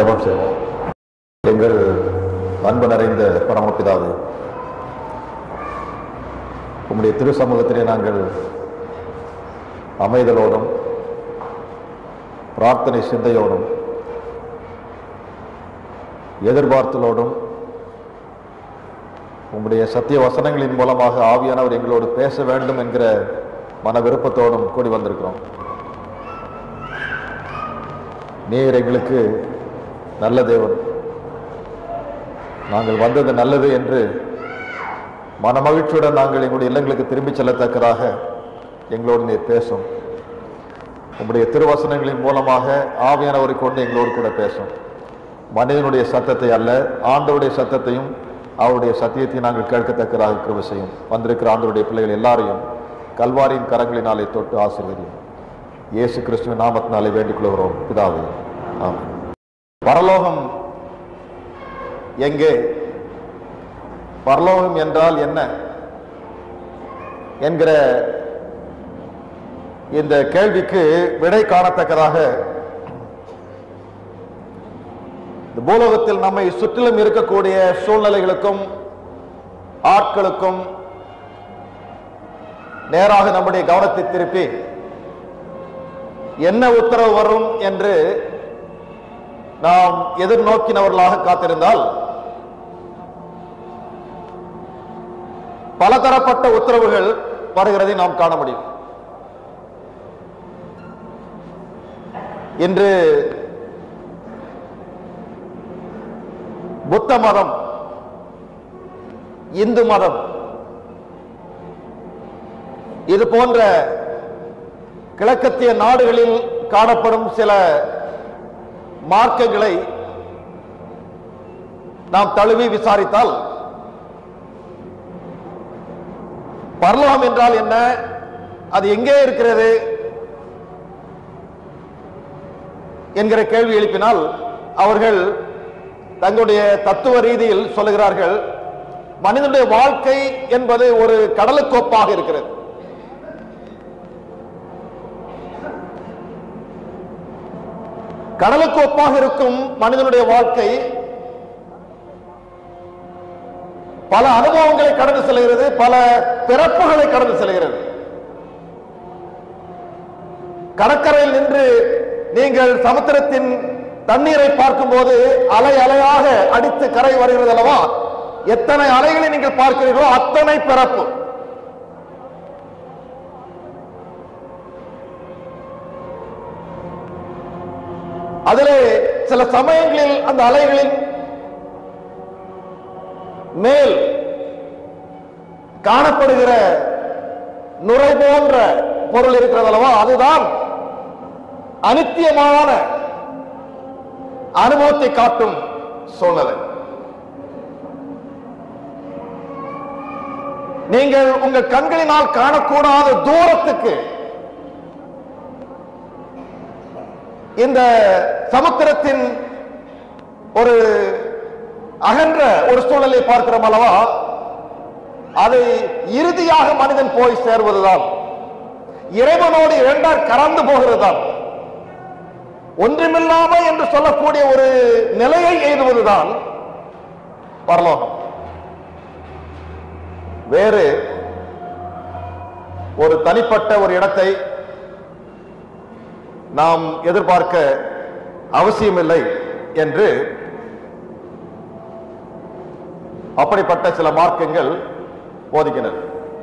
ஜெபம் செய்வோம் எங்கள் அன்பு நிறைந்த பரமபிதாவே உம்முடைய திரு சமூகத்திலே நாங்கள் அமைதலோடும் பிரார்த்தனை சிந்தையோடும் எதிர்பார்த்தலோடும் உம்முடைய சத்திய வசனங்களின் மூலமாக ஆவியானவர் எங்களோடு பேச வேண்டும் என்கிற மன விருப்பத்தோடும் கூடி வந்திருக்கிறோம் நீர் எங்களுக்கு நல்ல தேவன் நாங்கள் வந்தது நல்லது என்று மனமகிழ்ச்சியுடன் நாங்கள் எங்களுடைய இல்லங்களுக்கு திரும்பிச் செல்லத்தக்கதாக எங்களோடு நீர் பேசும் உம்முடைய திருவசனங்களின் மூலமாக ஆவியானவரை கொண்டு எங்களோடு கூட பேசும் மனிதனுடைய சத்தத்தை அல்ல ஆண்டவருடைய சத்தத்தையும் அவருடைய சத்தியத்தையும் நாங்கள் கேட்கத்தக்கதாக கிருபை செய்யும் வந்திருக்கிற ஆண்டவருடைய பிள்ளைகள் எல்லாரையும் கல்வாரியின் கரங்களினாலே தொட்டு ஆசீர்வதியும் இயேசு கிறிஸ்துவின் நாமத்தினாலே வேண்டிக் கொள்கிறோம் பிதாவே ஆமென் பரலோகம் எங்கே பரலோகம் என்றால் என்ன என்கிற இந்த கேள்விக்கு விடை காணத்தக்கதாக இந்த பூலோகத்தில் நம்மை சுற்றிலும் இருக்கக்கூடிய சூழ்நிலைகளுக்கும் ஆட்களுக்கும் நேராக நம்முடைய கவனத்தை திருப்பி என்ன உத்தரவு வரும் என்று நாம் எதிர்நோக்கினவர்களாக காத்திருந்தால் பலதரப்பட்ட உத்தரவுகள் வருகிறதை நாம் காண முடியும் இன்று புத்த மதம் இந்து மதம் இது போன்ற கிழக்கத்திய நாடுகளில் காணப்படும் சில மார்க்கங்களை நாம் தழுவி விசாரித்தால் பரலோகம் என்றால் என்ன அது எங்கே இருக்கிறது என்கிற கேள்வி எழுப்பினால் அவர்கள் தங்களுடைய தத்துவ ரீதியில் சொல்லுகிறார்கள் மனிதனுடைய வாழ்க்கை என்பது ஒரு கடலுக்கோப்பாக இருக்கிறது கடலுக்கு ஒப்பாக இருக்கும் மனிதனுடைய வாழ்க்கை பல அனுபவங்களை கடந்து செல்கிறது பல பிறப்புகளை கடந்து செல்கிறது கடற்கரையில் நின்று நீங்கள் சமுத்திரத்தின் தண்ணீரை பார்க்கும்போது அலை அலையாக அடித்து கரை வருகிறது அல்லவா எத்தனை அலைகளை நீங்கள் பார்க்கிறீர்களோ அத்தனை பிறப்பு அதிலே சில சமயங்களில் அந்த அலைகளின் மேல் காணப்படுகிற நுரை போன்ற பொருள் இருக்கிறது அல்லவா அதுதான் அனித்தியமான அனுபவத்தை காட்டும் சூழ்நிலை நீங்கள் உங்கள் கண்களினால் காணக்கூடாத தூரத்துக்கு இந்த சமுத்திரத்தின் ஒரு அகன்ற ஒரு சூழலை பார்க்கிறோம் அல்லவா அதை இறுதியாக மனிதன் போய் சேர்வதுதான் இறைவனோடு இரண்டார் கலந்து போகிறதுதான் ஒன்றுமில்லாம என்று சொல்லக்கூடிய ஒரு நிலையை எய்துவதுதான் பரலோகம் வேறு ஒரு தனிப்பட்ட ஒரு இடத்தை நாம் எதிர்பார்க்க அவசியமில்லை என்று அப்படிப்பட்ட சில மார்க்கங்கள் போதிக்கின்றன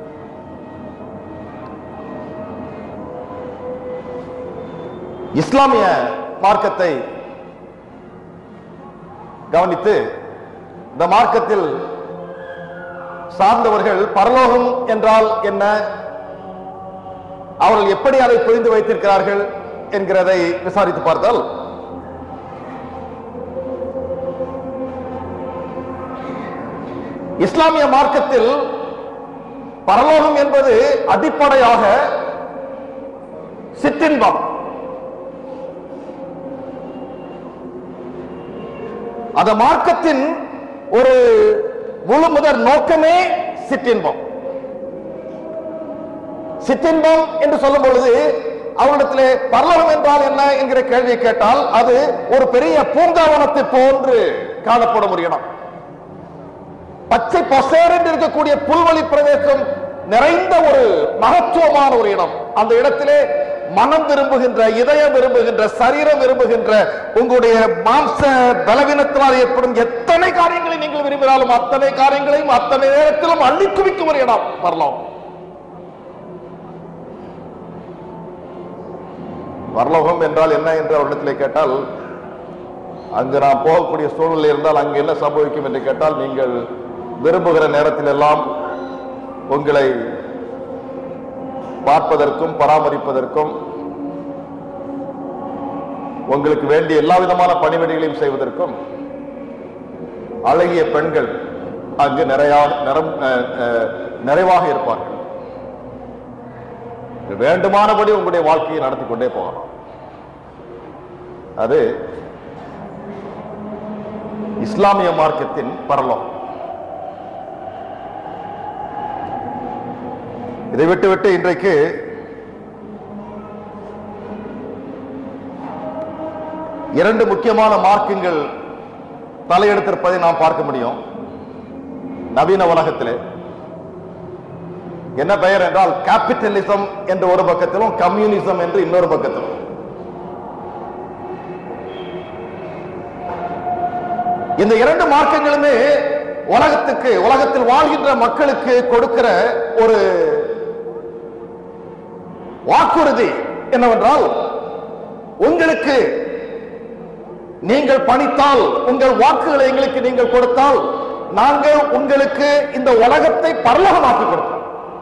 இஸ்லாமிய மார்க்கத்தை கவனித்து இந்த மார்க்கத்தில் சார்ந்தவர்கள் பரலோகம் என்றால் என்ன அவர்கள் எப்படி அதை புரிந்து வைத்திருக்கிறார்கள் என்கிறதை விசாரித்து பார்த்தால் இஸ்லாமிய மார்க்கத்தில் பரலோகம் என்பது அடிப்படையாக சிற்றின்பம் அந்த மார்க்கத்தின் ஒரு முழு முதற் நோக்கமே சிற்றின்பம் சிற்றின்பம் என்று சொல்லும் பொழுது அவரிடத்திலே பரலோகம் என்றால் என்ன என்கிற கேள்வியை கேட்டால் அது ஒரு பெரிய பூங்காவனத்தை போன்று காணப்படும் ஒரு இடம் பச்சை பசேர் என்று இருக்கக்கூடிய புல்வெளி பிரதேசம் நிறைந்த ஒரு மகத்துவமான ஒரு இடம் அந்த இடத்திலே மனம் விரும்புகின்ற இதயம் விரும்புகின்ற சரீரம் விரும்புகின்ற உங்களுடைய மாம்ச பலவீனத்தினால் ஏற்படும் எத்தனை காரியங்களை நீங்கள் விரும்பினாலும் அத்தனை காரியங்களையும் அத்தனை நேரத்திலும் அள்ளி குவிக்கும் ஒரு இடம் வரலாம் பரலோகம் என்றால் என்ன என்று அவரிடத்திலே கேட்டால் அங்கு நாம் போகக்கூடிய சூழ்நிலை இருந்தால் அங்கு என்ன சம்பவிக்கும் என்று கேட்டால் நீங்கள் விரும்புகிற நேரத்தில் எல்லாம் உங்களை பார்ப்பதற்கும் பராமரிப்பதற்கும் உங்களுக்கு வேண்டிய எல்லா விதமான பணிவிடைகளையும் செய்வதற்கும் அழகிய பெண்கள் அங்கு நிறைய நிறம் அஹ், அஹ், நிறைவாக இருப்பார்கள் வேண்டுமானபடி உங்களுடைய வாழ்க்கையை நடத்தி கொண்டே போகலாம் அது இஸ்லாமிய மார்க்கத்தின் பரலோகம் இதை விட்டுவிட்டு இன்றைக்கு இரண்டு முக்கியமான மார்க்கங்கள் தலையெடுத்திருப்பதை நாம் பார்க்க முடியும் நவீன உலகத்திலே என்ன பெயர் என்றால் கேபிட்டலிசம் என்ற ஒரு பக்கத்திலும் கம்யூனிசம் என்று இன்னொரு பக்கத்திலும் இந்த இரண்டு மார்க்கங்களுமே உலகத்துக்கு உலகத்தில் வாழ்கின்ற மக்களுக்கு கொடுக்கிற ஒரு வாக்குறுதி என்னவென்றால் உங்களுக்கு நீங்கள் பணித்தால் உங்கள் வாக்குகளை எங்களுக்கு நீங்கள் கொடுத்தால் நாங்கள் உங்களுக்கு இந்த உலகத்தை பரலோகமாக்கி கொடுப்போம்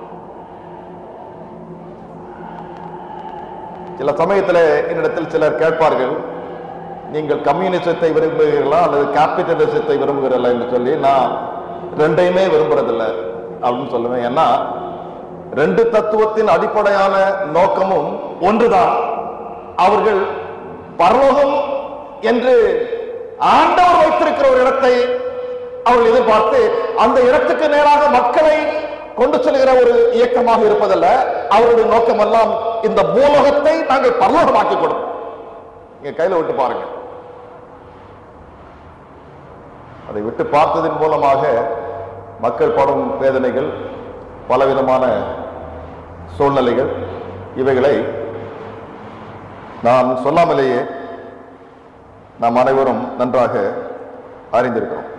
சில சமயத்தில் என்னிடத்தில் சிலர் கேட்பார்கள் நீங்கள் கம்யூனிசத்தை விரும்புகிறீர்களா அல்லது கேபிட்டலிசத்தை விரும்புகிறீர்களா என்று சொல்லி நான் ரெண்டையுமே விரும்புறதில்லை அப்படின்னு சொல்லுவேன் ஏன்னா ரெண்டு தத்துவத்தின் அடிப்படையான நோக்கமும் ஒன்றுதான் அவர்கள் பரலோகம் என்று ஆண்டவர் வைத்திருக்கிற ஒரு இடத்தை அவர்கள் எதிர்பார்த்து அந்த இடத்துக்கு நேராக மக்களை கொண்டு செல்கிற ஒரு இயக்கமாக இருப்பதல்ல அவருடைய நோக்கம் எல்லாம் இந்த பூலோகத்தை நாங்கள் பரலோகமாக்கி கொடுப்போம் நீங்க கையில விட்டு பாருங்க அதை விட்டு பார்த்ததின் மூலமாக மக்கள் படும் வேதனைகள் பலவிதமான சூழ்நிலைகள் இவைகளை நான் சொல்லாமலேயே நாம் அனைவரும் நன்றாக அறிந்திருக்கிறோம்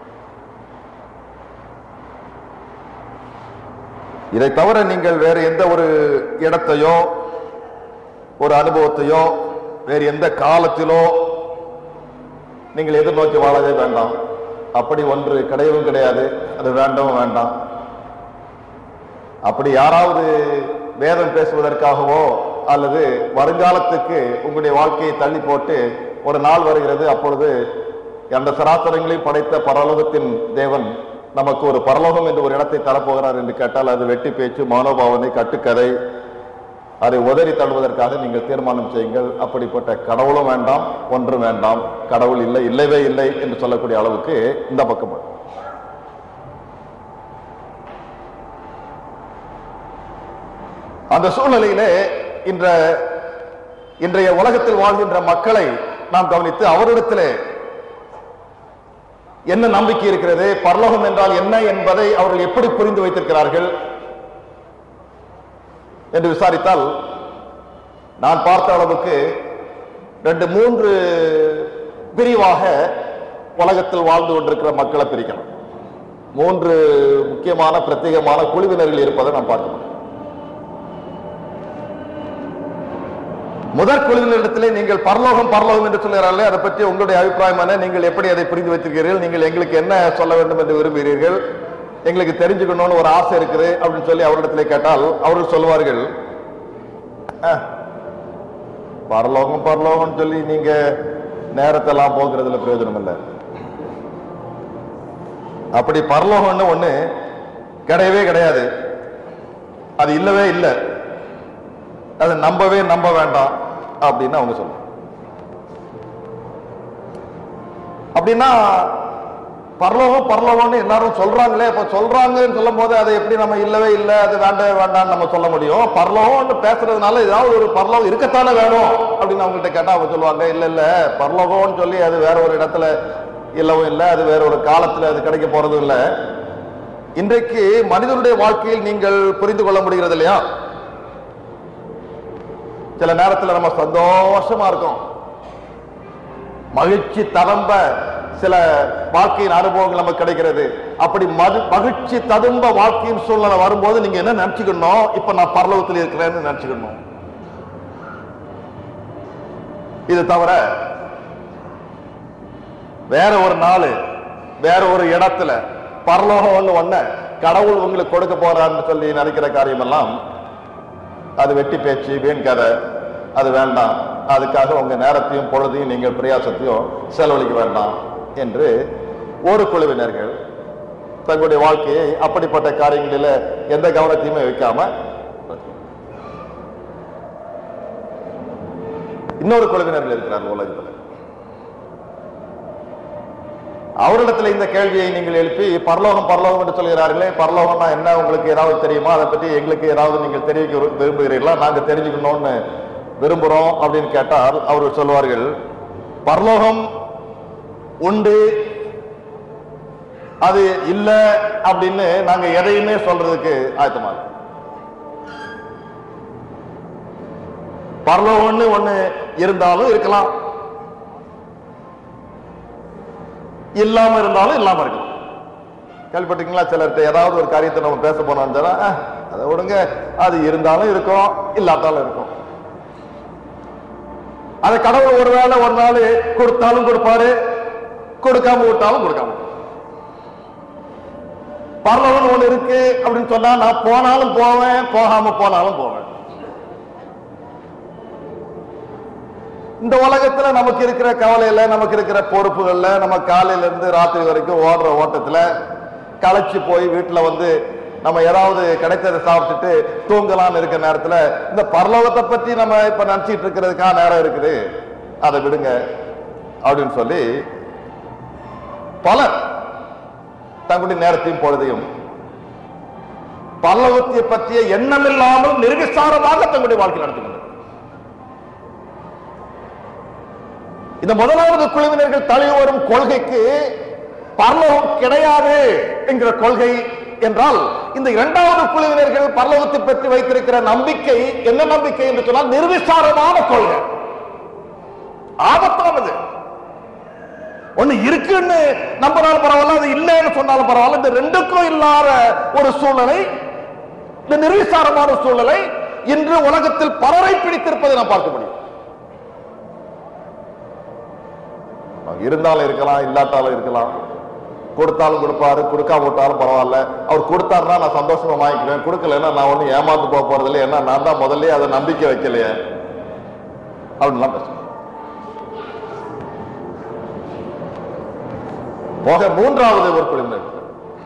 இதை தவிர நீங்கள் வேறு எந்த ஒரு இடத்தையோ ஒரு அனுபவத்தையோ வேறு எந்த காலத்திலோ நீங்கள் எதிர்நோக்கி வாழவே வேண்டாம் அப்படி ஒன்று கிடையவும் கிடையாது அது வேண்டவும் வேண்டாம் அப்படி யாராவது வேதம் பேசுவதற்காகவோ அல்லது வருங்காலத்துக்கு உங்களுடைய வாழ்க்கையை தள்ளி போட்டு ஒரு நாள் வருகிறது அப்பொழுது அந்த சராசரங்களையும் படைத்த பரலோகத்தின் தேவன் நமக்கு ஒரு பரலோகம் என்று ஒரு இடத்தை தரப்போகிறார் என்று கேட்டால் அது வெட்டி பேச்சு மனோபாவனை கட்டுக்கதை அதை உதறி தள்ளுவதற்காக நீங்கள் தீர்மானம் செய்யுங்கள் அப்படிப்பட்ட கடவுளும் வேண்டாம் ஒன்றும் வேண்டாம் கடவுள் இல்லை இல்லவே இல்லை என்று சொல்லக்கூடிய அளவுக்கு இந்த பக்கம் வரும். அந்த சூழ்நிலையிலே இன்ற இன்றைய உலகத்தில் வாழ்கின்ற மக்களை நாம் கவனித்து அவரிடத்திலே என்ன நம்பிக்கை இருக்கிறது பரலோகம் என்றால் என்ன என்பதை அவர்கள் எப்படி புரிந்து வைத்திருக்கிறார்கள் என்று விசாரித்தால் நான் பார்த்த அளவுக்கு ரெண்டு மூன்று பிரிவாக உலகத்தில் வாழ்ந்து கொண்டிருக்கிற மக்களை பிரிக்கலாம் மூன்று முக்கியமான பிரத்யேகமான குழுவினர்கள் இருப்பதை நாம் பார்க்க முடியும் முதற் குழுவினரிடத்திலே நீங்கள் பரலோகம் பரலோகம் என்று சொல்கிறார்களே அதை பற்றி உங்களுடைய அபிப்பிராயம் என்ன நீங்கள் எப்படி அதை புரிந்து வைத்திருக்கிறீர்கள் நீங்கள் எங்களுக்கு என்ன சொல்ல வேண்டும் என்று விரும்புகிறீர்கள் எங்களுக்கு தெரிஞ்சுக்கணும்னு ஒரு ஆசை இருக்குது அப்படின்னு சொல்லி அவரிடத்திலே கேட்டால் அவர்கள் சொல்வார்கள் "அஹ், பரலோகம் பரலோகம் சொல்லி நீங்க நேரத்தெல்லாம் போகிறதுல பிரயோஜனம் இல்லை அப்படி பரலோகம்னு ஒண்ணு கிடையவே கிடையாது அது இல்லவே இல்லை அதை நம்பவே நம்ப வேண்டாம் அப்படின்னு அவங்க சொல்லுவாங்க அப்படின்னா பரலோகம் பரலோகம்னு எல்லாரும் சொல்றாங்களே அப்ப சொல்றாங்கன்னு சொல்லும் போது அதை எப்படி நம்ம இல்லவே இல்லை அது வேண்டவே வேண்டாம்னு நம்ம சொல்ல முடியும் பரலோகம்னு பேசுறதுனால ஏதாவது ஒரு பரலோகம் இருக்கத்தானே வேணும் அப்படின்னு அவங்கள்ட்ட கேட்டா அவங்க சொல்லுவாங்க இல்ல இல்ல பரலோகம்னு சொல்லி அது வேற ஒரு இடத்துல இல்லவும் இல்லை அது வேற ஒரு காலத்துல அது கிடைக்க போறதும் இல்லை இன்றைக்கு மனிதனுடைய வாழ்க்கையில் நீங்கள் புரிந்து கொள்ள முடிகிறது இல்லையா சில நேரத்துல நம்ம சந்தோஷமா இருக்கோம் மகிழ்ச்சி தரம்ப சில வாழ்க்கையின் அனுபவங்கள் நமக்கு கிடைக்கிறது அப்படி மது- மகிழ்ச்சி ததும்ப வாழ்க்கையின் சூழ்நிலை வரும்போது நீங்க என்ன நினைச்சுக்கணும் இப்ப நான் பரலோகத்தில் இருக்கிறேன்னு நினைச்சுக்கணும் இது தவிர வேற ஒரு நாள் வேற ஒரு இடத்துல பரலோகம் ஒண்ணு ஒண்ணு கடவுள் உங்களுக்கு கொடுக்க போறாருன்னு சொல்லி நினைக்கிற காரியமெல்லாம் அது வெட்டி பேச்சு வீண் கதை அது வேண்டாம் அதுக்காக உங்க நேரத்தையும் பொழுதையும் நீங்கள் பிரயாசத்தையும் செலவழிக்க வேண்டாம் என்று ஒரு குழுவினர்கள் தங்களுடைய வாழ்க்கையை அப்படிப்பட்ட காரியங்களில எந்த கவனத்தையுமே வைக்காம இன்னொரு குழுவினர்கள் இருக்கிறார் உலகத்துல அவரிடத்துல இந்த கேள்வியை நீங்கள் எழுப்பி பரலோகம் பரலோகம் என்று சொல்கிறார்களே பரலோகம்னா என்ன உங்களுக்கு ஏதாவது தெரியுமா அதை பற்றி எங்களுக்கு ஏதாவது நீங்கள் தெரிவிக்க விரு- விரும்புகிறீர்களா நாங்க தெரிஞ்சுக்கணும்னு விரும்புறோம் அப்படின்னு கேட்டால் அவர்கள் சொல்வார்கள் பரலோகம் உண்டு அது இல்ல அப்படின்னு நாங்க எதையுமே சொல்றதுக்கு ஆயத்தமா இருக்கோம். பரலோகம்னு ஒண்ணு இருந்தாலும் இருக்கலாம் இல்லாம இருந்தாலும் இல்லாம இருக்கலாம் கேள்விப்பட்டீங்களா சிலர்கிட்ட ஏதாவது ஒரு காரியத்தை நம்ம பேச போனோம்னு சொன்னா, "அஹ், அதை விடுங்க அது இருந்தாலும் இருக்கும் இல்லாட்டாலும் இருக்கும் அதை கடவுள் ஒருவேளை ஒரு நாள் கொடுத்தாலும் கொடுப்பாரு கொடுக்காம விட்டாலும் கொடுக்காம விட்டாரு. பரலவன் ஒண்ணு இருக்கு அப்படின்னு சொன்னா நான் போனாலும் போவேன் போகாம போனாலும் போவேன் இந்த உலகத்துல நமக்கு இருக்கிற கவலையில நமக்கு இருக்கிற பொறுப்புகள்ல நம்ம காலையில இருந்து ராத்திரி வரைக்கும் ஓடுற ஓட்டத்துல களைச்சு போய் வீட்டுல வந்து நம்ம ஏதாவது கிடைத்ததை சாப்பிட்டுட்டு தூங்கலாம்னு இருக்கிற நேரத்துல இந்த பரலோகத்தை பத்தி நம்ம இப்ப நினைச்சிட்டு இருக்கிறதுக்கான நேரம் இருக்குது அதை விடுங்க அப்படின்னு சொல்லி பலர் தங்களுடைய நேரத்தையும் பொழுதையும் பரலோகத்தை பற்றிய எண்ணம் இல்லாமல் நிர்விசாரமாக தங்களுடைய வாழ்க்கை நடத்தி கொண்டிருக்கிறார்கள். இந்த முதலாவது குழுவினர்கள் தழுவி வரும் கொள்கைக்கு பரலோகம் கிடையாது என்கிற கொள்கை என்றால் இந்த இரண்டாவது குழுவினர்கள் பரலோகத்தை பற்றி வைத்திருக்கிற நம்பிக்கை என்ன நம்பிக்கை என்று சொன்னால் நிர்விசாரமான கொள்கை ஆபத்தானது ஒண்ணு இருக்குன்னு நம்பினாலும் பரவாயில்ல அது இல்லைன்னு சொன்னாலும் பரவாயில்ல இந்த ரெண்டுக்கும் இல்லாத ஒரு சூழ்நிலை இந்த நிர்விசாரமான சூழ்நிலை இன்று உலகத்தில் பலரை பிடித்திருப்பதை நாம் பார்க்க முடியும் இருந்தாலும் இருக்கலாம் இல்லாட்டாலும் இருக்கலாம் கொடுத்தாலும் கொடுப்பாரு கொடுக்காம விட்டாலும் பரவாயில்ல அவர் கொடுத்தாருன்னா நான் சந்தோஷமா வாங்கிக்குவேன் கொடுக்கலன்னா நான் ஒன்றும் ஏமாந்து போக போறது இல்லை ஏன்னா நான் தான் முதல்லயே அதை நம்பிக்கை வைக்கலையே அப்படின்லாம் பேசுவேன் போக மூன்றாவது ஒரு குழுவினர் இருக்கு.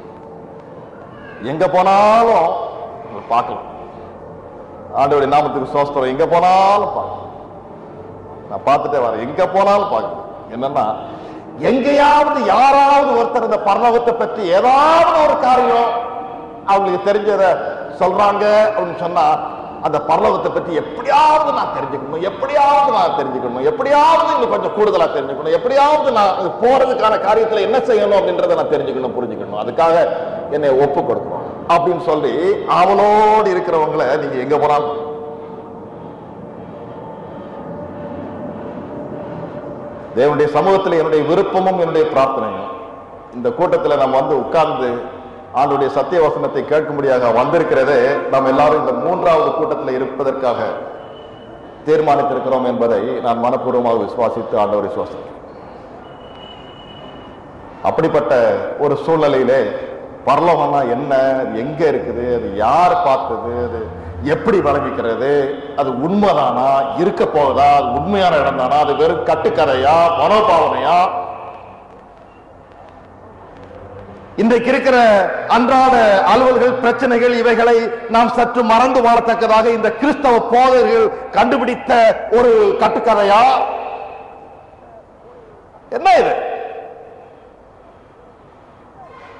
எங்க போனாலும் உங்களை பார்க்கலாம் ஆண்டவருடைய நாமத்துக்கு சோஸ்திரம் எங்க போனாலும் பார்க்கலாம் நான் பார்த்துட்டே வரேன் எங்க போனாலும் பார்க்கலாம் என்னன்னா எங்கேயாவது யாராவது ஒருத்தர் இந்த பரலோகத்தை பற்றி ஏதாவது ஒரு காரியம் அவங்களுக்கு தெரிஞ்சத சொல்றாங்க அப்படின்னு சொன்னா அந்த பரலோகத்தை பற்றி எப்படியாவது நான் தெரிஞ்சுக்கணும் எப்படியாவது நான் தெரிஞ்சுக்கணும் எப்படியாவது இன்னும் கொஞ்சம் கூடுதலா தெரிஞ்சுக்கணும் எப்படியாவது நான் அது போறதுக்கான காரியத்துல என்ன செய்யணும் அப்படின்றத நான் தெரிஞ்சுக்கணும் புரிஞ்சுக்கணும் அதுக்காக என்னை ஒப்பு கொடுக்கணும் அப்படின்னு சொல்லி அவளோடு இருக்கிறவங்களை நீங்க எங்க போனாலும் தேவனுடைய சமூகத்தில் என்னுடைய விருப்பமும் என்னுடைய பிரார்த்தனையும் இந்த கூட்டத்தில் நம்ம வந்து உட்கார்ந்து ஆண்டுடைய சத்திய வசனத்தை கேட்கும்படியாக வந்திருக்கிறதே நாம் எல்லாரும் இந்த மூன்றாவது கூட்டத்தில் இருப்பதற்காக தீர்மானித்திருக்கிறோம் என்பதை நான் மனப்பூர்வமாக விசுவாசித்து ஆண்டவர் விசுவாசிக்கிறேன் அப்படிப்பட்ட ஒரு சூழ்நிலையிலே பரலோகம்னா என்ன அது எங்க இருக்குது அது யார் பார்த்தது அது எப்படி விளங்கிக்கிறது அது உண்மைதானா இருக்க போகுதா அது உண்மையான இடம் தானா அது வெறும் கட்டுக்கதையா மனோபாவனையா இன்றைக்கு இருக்கிற அன்றாட அலுவல்கள் பிரச்சனைகள் இவைகளை நாம் சற்று மறந்து வாழத்தக்கதாக இந்த கிறிஸ்தவ போதர்கள் கண்டுபிடித்த ஒரு கட்டுக்கதையா என்ன இது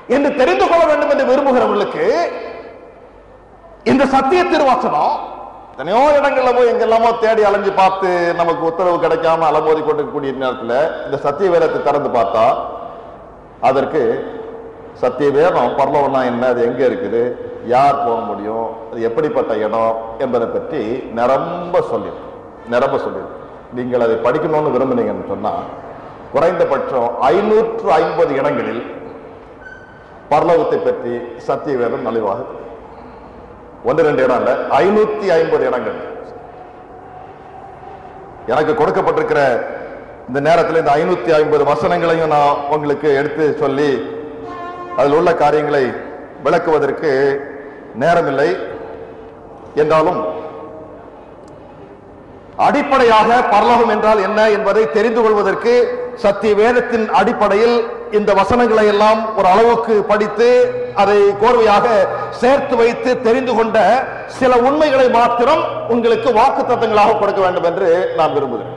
என்று தெரிந்து கொள்ள வேண்டும் என்று விரும்புகிறவர்களுக்கு இந்த சத்திய திருவாசனம் எத்தனையோ இடங்கள்ல போய் எங்கெல்லாமோ தேடி அலைஞ்சு பார்த்து நமக்கு உத்தரவு கிடைக்காம அலமோதி கொண்டிருக்கக்கூடிய நேரத்துல இந்த சத்திய வேதத்தை திறந்து பார்த்தா அதற்கு சத்திய வேதம் பரலோகம்னா என்ன அது எங்க இருக்குது யார் போக முடியும் அது எப்படிப்பட்ட இடம் என்பதை பற்றி நிரம்ப சொல்லியிருக்கு நிரம்ப சொல்லியிருக்கு நீங்கள் அதை படிக்கணும்னு விரும்புனீங்கன்னு சொன்னா குறைந்தபட்சம் ஐநூற்று ஐம்பது இடங்களில் பரலோகத்தை பற்றி சத்திய வேதம் நலிவாக ஒன்று ரெண்டு இடம் இல்ல ஐநூத்தி ஐம்பது இடங்கள் எனக்கு கொடுக்கப்பட்டிருக்கிற இந்த நேரத்தில் இந்த ஐநூத்தி ஐம்பது வசனங்களையும் நான் உங்களுக்கு எடுத்து சொல்லி அதில் உள்ள காரியங்களை விளக்குவதற்கு நேரமில்லை என்றாலும் அடிப்படையாக பரலோகம் என்றால் என்ன என்பதை தெரிந்து கொள்வதற்கு சத்திய வேதத்தின் அடிப்படையில் இந்த வசனங்களை எல்லாம் ஒரு அளவுக்கு படித்து அதை கோர்வையாக சேர்த்து வைத்து தெரிந்து கொண்ட சில உண்மைகளை மாத்திரம் உங்களுக்கு வாக்கு தத்தங்களாக கொடுக்க வேண்டும் என்று நான் விரும்புகிறேன்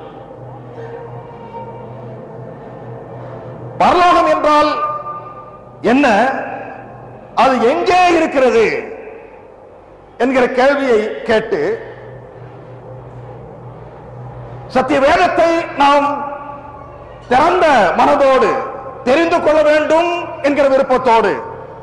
பரலோகம் என்றால் என்ன அது எங்கே இருக்கிறது என்கிற கேள்வியை கேட்டு சத்திய வேதத்தை நாம் திறந்த மனதோடு தெரிந்து கொள்ள வேண்டும் என்கிற விருப்பத்தோடு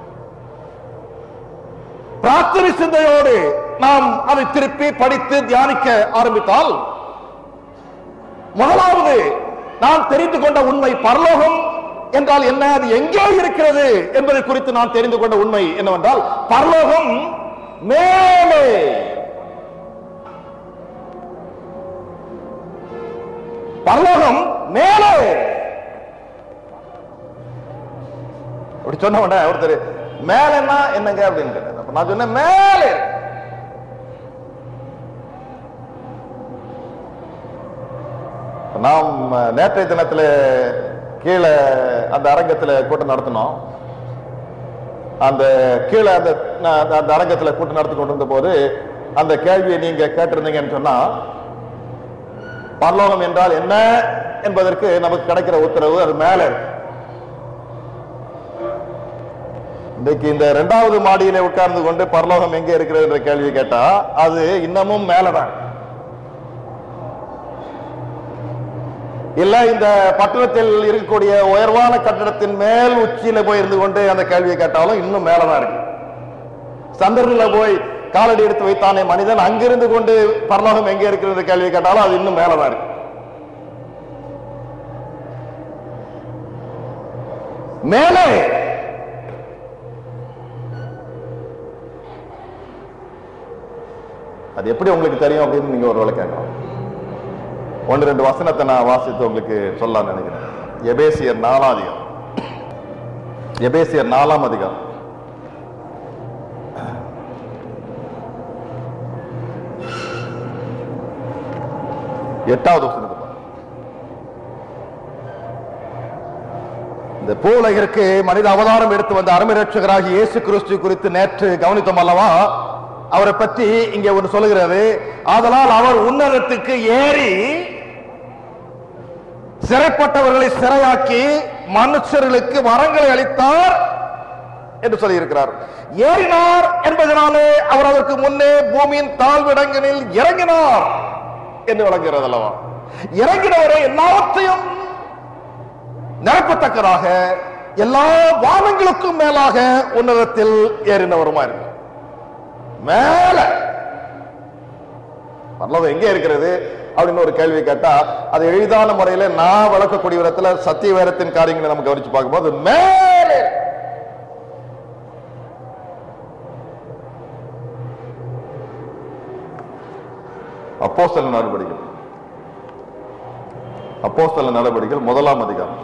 பிரார்த்தனை சிந்தையோடு நாம் அதை திருப்பி படித்து தியானிக்க ஆரம்பித்தால் முதலாவது நாம் தெரிந்து கொண்ட உண்மை பரலோகம் என்றால் என்ன அது எங்கே இருக்கிறது என்பதை குறித்து நான் தெரிந்து கொண்ட உண்மை என்னவென்றால் பரலோகம் மேலே பரலோகம் மேலே அப்படி சொன்ன உடனே ஒருத்தர் மேலன்னா என்னங்க அப்படின்னு கேட்டார் அப்ப நான் சொன்னேன் மேலே நாம் நேற்றைய தினத்துல கீழே அந்த அரங்கத்துல கூட்டம் நடத்தினோம் அந்த கீழே அந்த ந- அந்த அரங்கத்துல கூட்டம் நடத்தி கொண்டிருந்த போது அந்த கேள்வியை நீங்க கேட்டிருந்தீங்கன்னு சொன்னா பரலோகம் என்றால் என்ன என்பதற்கு நமக்கு கிடைக்கிற உத்தரவு அது மேல இருக்கு இன்றைக்கு இந்த இரண்டாவது மாடியில உட்கார்ந்து கொண்டு பரலோகம் எங்கே இருக்கிறது என்ற கேள்வி கேட்டா அது இன்னமும் மேலதான் இல்ல இந்த பட்டணத்தில் இருக்கக்கூடிய உயர்வான கட்டடத்தின் மேல் உச்சியில போய் இருந்து கொண்டு அந்த கேள்வியை கேட்டாலும் இன்னும் மேலதான் இருக்கு சந்திரனில் போய் காலடி எடுத்து வைத்தானே மனிதன் அங்கிருந்து கொண்டு பரலோகம் எங்கே இருக்கிறது கேள்வி கேட்டாலும் அது இன்னும் மேலதான் இருக்கு மேலே அது எப்படி உங்களுக்கு தெரியும் அப்படின்னு நீங்க ஒரு வேளை கேட்கலாம் ஒன்று ரெண்டு வசனத்தை நான் வாசித்து உங்களுக்கு சொல்லலாம்னு நினைக்கிறேன் எபேசியர் நாலாம் அதிகாரம் எபேசியர் நாலாம் அதிகாரம் எட்டாவது வசனத்தை பாருங்க. இந்த பூவுலகிற்கு மனித அவதாரம் எடுத்து வந்த அருமை ரட்சகராகிய இயேசு கிறிஸ்து குறித்து நேற்று கவனித்தோம் அல்லவா அவரை பற்றி இங்கே ஒன்று சொல்லுகிறது ஆதலால் அவர் உன்னதத்துக்கு ஏறி சிறைப்பட்டவர்களை சிறையாக்கி மனுஷர்களுக்கு வரங்களை அளித்தார் என்று சொல்லியிருக்கிறார் ஏறினார் என்பதனாலே அவர் அதற்கு முன்னே பூமியின் தாழ்விடங்களில் இறங்கினார் என்று விளங்குகிறது அல்லவா இறங்கினவரை எல்லாவற்றையும் நிரப்பத்தக்கதாக எல்லா வானங்களுக்கும் மேலாக உன்னதத்தில் ஏறினவருமா இருக்கு மேல பரலோகம் எங்கே இருக்கிறது அப்படின்னு ஒரு கேள்வி கேட்டா அது எளிதான முறையில நான் விளக்கக்கூடிய விதத்துல சத்திய வேதத்தின் காரியங்களை நம்ம கவனிச்சு பார்க்கும்போது மேலே அப்போஸ்தல நடவடிக்கைகள் அப்போஸ்தல நடவடிக்கைகள் முதலாம் அதிகாரம்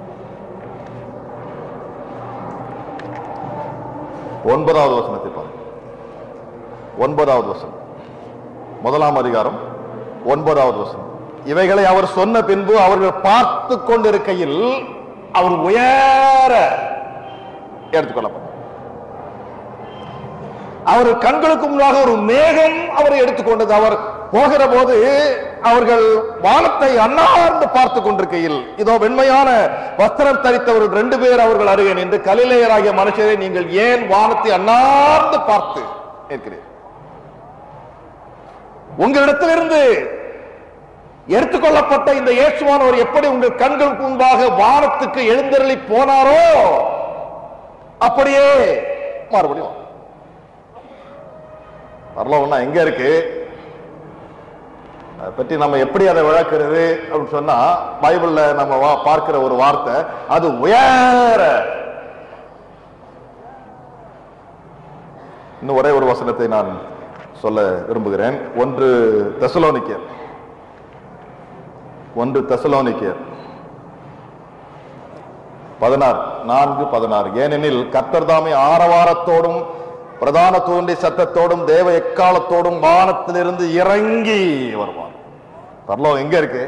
ஒன்பதாவது வசனத்தை பாருங்க ஒன்பதாவது வசனம் முதலாம் அதிகாரம் ஒன்பதாவது வசனம் இவைகளை அவர் சொன்ன பின்பு அவர்கள் பார்த்து கொண்டிருக்கையில் அவர் உயர எடுத்துக்கொள்ளப்பட்டார் அவர் கண்களுக்கு முன்னாக ஒரு மேகம் அவரை எடுத்துக்கொண்டது அவர் போகிற போது அவர்கள் வானத்தை அண்ணார்ந்து பார்த்து கொண்டிருக்கையில் இதோ வெண்மையான வஸ்திரம் தரித்தவர்கள் ரெண்டு பேர் அவர்கள் அருகே நின்று கலிலேயராகிய மனுஷரை நீங்கள் ஏன் வானத்தை அண்ணார்ந்து பார்த்து இருக்கிறீர்கள் உங்களிடத்திலிருந்து எடுத்துக்கொள்ளப்பட்ட இந்த இயேசுவானவர் எப்படி உங்கள் கண்களுக்கு முன்பாக வானத்துக்கு எழுந்தருளி போனாரோ அப்படியே மறுபடியும் பரலோகம்னா எங்க இருக்கு அதை பற்றி நம்ம எப்படி அதை விளக்குறது அப்படின்னு சொன்னா பைபிள்ல நம்ம வா- பார்க்கிற ஒரு வார்த்தை அது உயர இன்னும் ஒரே ஒரு வசனத்தை நான் சொல்ல விரும்புகிறேன் ஒன்று தெசலோனிக்கர் ஒன்று தெசலோனிக்கர் பதினாறு நான்கு பதினாறு ஏனெனில் கர்த்தர் தாமே ஆரவாரத்தோடும் பிரதான தூண்டி சத்தத்தோடும் தேவ எக்காலத்தோடும் வானத்திலிருந்து இறங்கி வருவார் பரலோகம் எங்க இருக்கு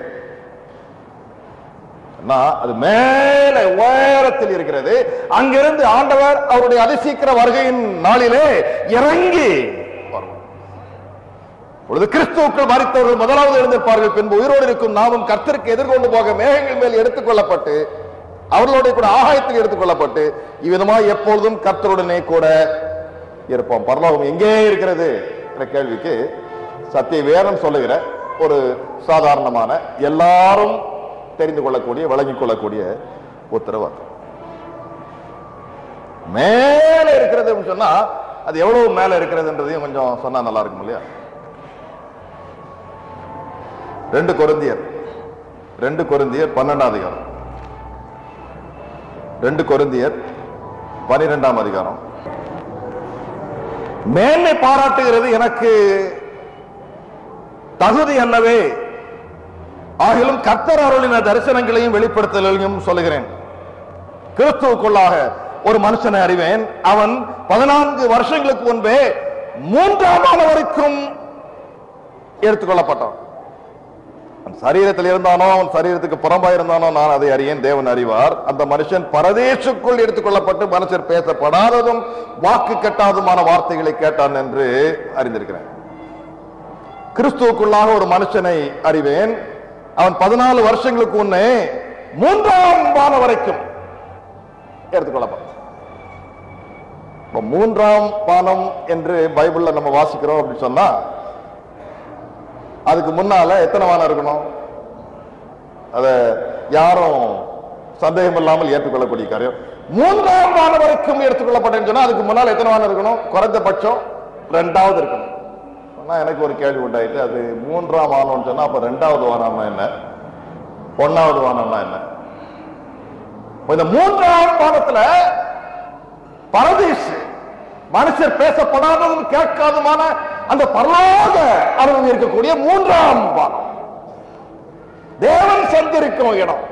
சொன்னா, அது மேலே உயரத்தில் இருக்கிறது அங்கிருந்து ஆண்டவர் அவருடைய அதிசீக்கிர வருகையின் நாளிலே இறங்கி வருவார் பொழுது கிறிஸ்துவுக்குள் மறித்தவர்கள் முதலாவது எழுந்திருப்பார்கள் பின்பு உயிரோடு இருக்கும் நாமும் கர்த்தருக்கு எதிர்கொண்டு போக மேகங்கள் மேல் எடுத்துக்கொள்ளப்பட்டு அவர்களோட கூட ஆகாயத்தில் எடுத்துக்கொள்ளப்பட்டு இவ்விதமாய் எப்பொழுதும் கர்த்தருடனே கூட இருப்போம் பரலோகம் எங்கே இருக்கிறது என்ற கேள்விக்கு சத்திய வேதம் சொல்லுகிற ஒரு சாதாரணமான எல்லாரும் தெரிந்து கொள்ளக்கூடிய விளங்கிக் கொள்ளக்கூடிய உத்தரவு அது. மேல இருக்கிறது அப்படின்னு சொன்னா அது எவ்வளவு மேல இருக்கிறதுன்றதையும் கொஞ்சம் சொன்னா நல்லா இருக்கும் இல்லையா ரெண்டு கொருந்தியர் ரெண்டு கொருந்தியர் பன்னெண்டாம் அதிகாரம் ரெண்டு கொருந்தியர் பனிரெண்டாம் அதிகாரம் மேன்மை பாராட்டுகிறது எனக்கு தகுதி அல்லவே ஆகிலும் கர்த்தர் அருளின தரிசனங்களையும் வெளிப்படுத்தலையும் சொல்லுகிறேன் கிறிஸ்துவுக்குள்ளாக ஒரு மனுஷனை அறிவேன் அவன் பதினான்கு வருஷங்களுக்கு முன்பே மூன்றாம் ஆண்டு வரைக்கும் எடுத்துக்கொள்ளப்பட்டான் அவன் சரீரத்தில் இருந்தானோ அவன் சரீரத்துக்கு புறம்பாய் இருந்தானோ நான் அதை அறியேன் தேவன் அறிவார் அந்த மனுஷன் பரதேசுக்குள் எடுத்துக்கொள்ளப்பட்டு மனுஷர் பேசப்படாததும் வாக்கு கெட்டாதுமான வார்த்தைகளை கேட்டான் என்று அறிந்திருக்கிறேன் கிறிஸ்துவுக்குள்ளாக ஒரு மனுஷனை அறிவேன் அவன் பதினாலு வருஷங்களுக்கு முன்னே மூன்றாம் வானம் வரைக்கும் எடுத்துக்கொள்ளப்பட்டான் இப்ப மூன்றாம் பானம் என்று பைபிள்ல நம்ம வாசிக்கிறோம் அப்படின்னு சொன்னா அதுக்கு முன்னால எத்தனை வானம் இருக்கணும் அத யாரும் சந்தேகம் இல்லாமல் ஏற்றுக்கொள்ளக்கூடிய காரியம் மூன்றாம் வானம் வரைக்கும் எடுத்துக்கொள்ளப்பட்டேன்னு சொன்னா அதுக்கு முன்னால் எத்தனை வானம் இருக்கணும் குறைந்தபட்சம் ரெண்டாவது இருக்கணும் ஆனா எனக்கு ஒரு கேள்வி உண்டாயிட்டு அது மூன்றாம் வானம்னு சொன்னா அப்ப ரெண்டாவது வானம்னா என்ன ஒன்னாவது வானம்னா என்ன இப்ப இந்த மூன்றாம் வானத்துல பரதேசு மனுஷர் பேசப்படாததும் கேட்காதுமான அந்த பரலோக அனுபவம் இருக்கக்கூடிய மூன்றாம் வானம் தேவன் சந்திருக்கும் இடம்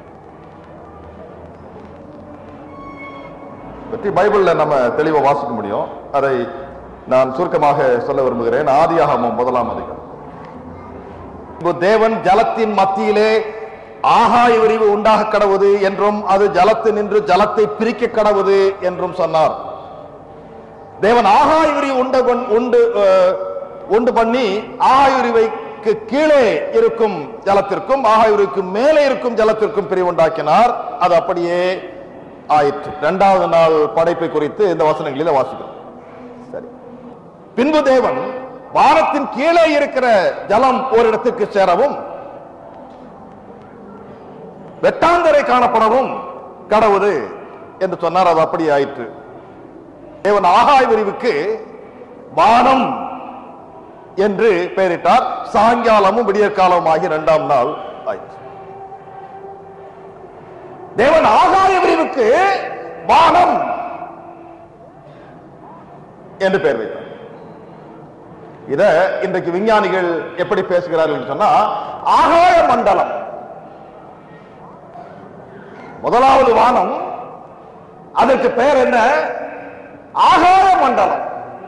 பற்றி பைபிள்ல நம்ம தெளிவா வாசிக்க முடியும் அதை நான் சுருக்கமாக சொல்ல விரும்புகிறேன் ஆதியாகமம் முதலாம் அதிகாரம் இப்போ தேவன் ஜலத்தின் மத்தியிலே ஆகாய விரிவு உண்டாக கடவுது என்றும் அது ஜலத்து நின்று ஜலத்தை பிரிக்க கடவுது என்றும் சொன்னார் தேவன் ஆகாய விரிவு உண்ட கொண்- உண்டு அஹ், உண்டு பண்ணி ஆகாய விரிவைக்கு கீழே இருக்கும் ஜலத்திற்கும் ஆகாய விரிவுக்கு மேலே இருக்கும் ஜலத்திற்கும் பிரிவு உண்டாக்கினார் அது அப்படியே ஆயிற்று இரண்டாவது நாள் படைப்பை குறித்து இந்த வசனங்களில வாசிக்கிறோம் சரி பின்பு தேவன் வானத்தின் கீழே இருக்கிற ஜலம் ஒரு இடத்துக்கு சேரவும் வெட்டாந்தரை காணப்படவும் கடவுது என்று சொன்னார் அது அப்படி ஆயிற்று தேவன் ஆகாய விரிவுக்கு வானம் என்று பெயரிட்டார் சாயங்காலமும் விடியற்காலமும் ஆகிய இரண்டாம் நாள் ஆயிற்று தேவன் ஆகாய விரிவுக்கு வானம் என்று பெயர் வைத்தார் இத இன்றைக்கு விஞ்ஞானிகள் எப்படி பேசுகிறார்கள் என்று சொன்னா ஆகாய மண்டலம் முதலாவது வானம் அதற்கு பெயர் என்ன ஆகாய மண்டலம்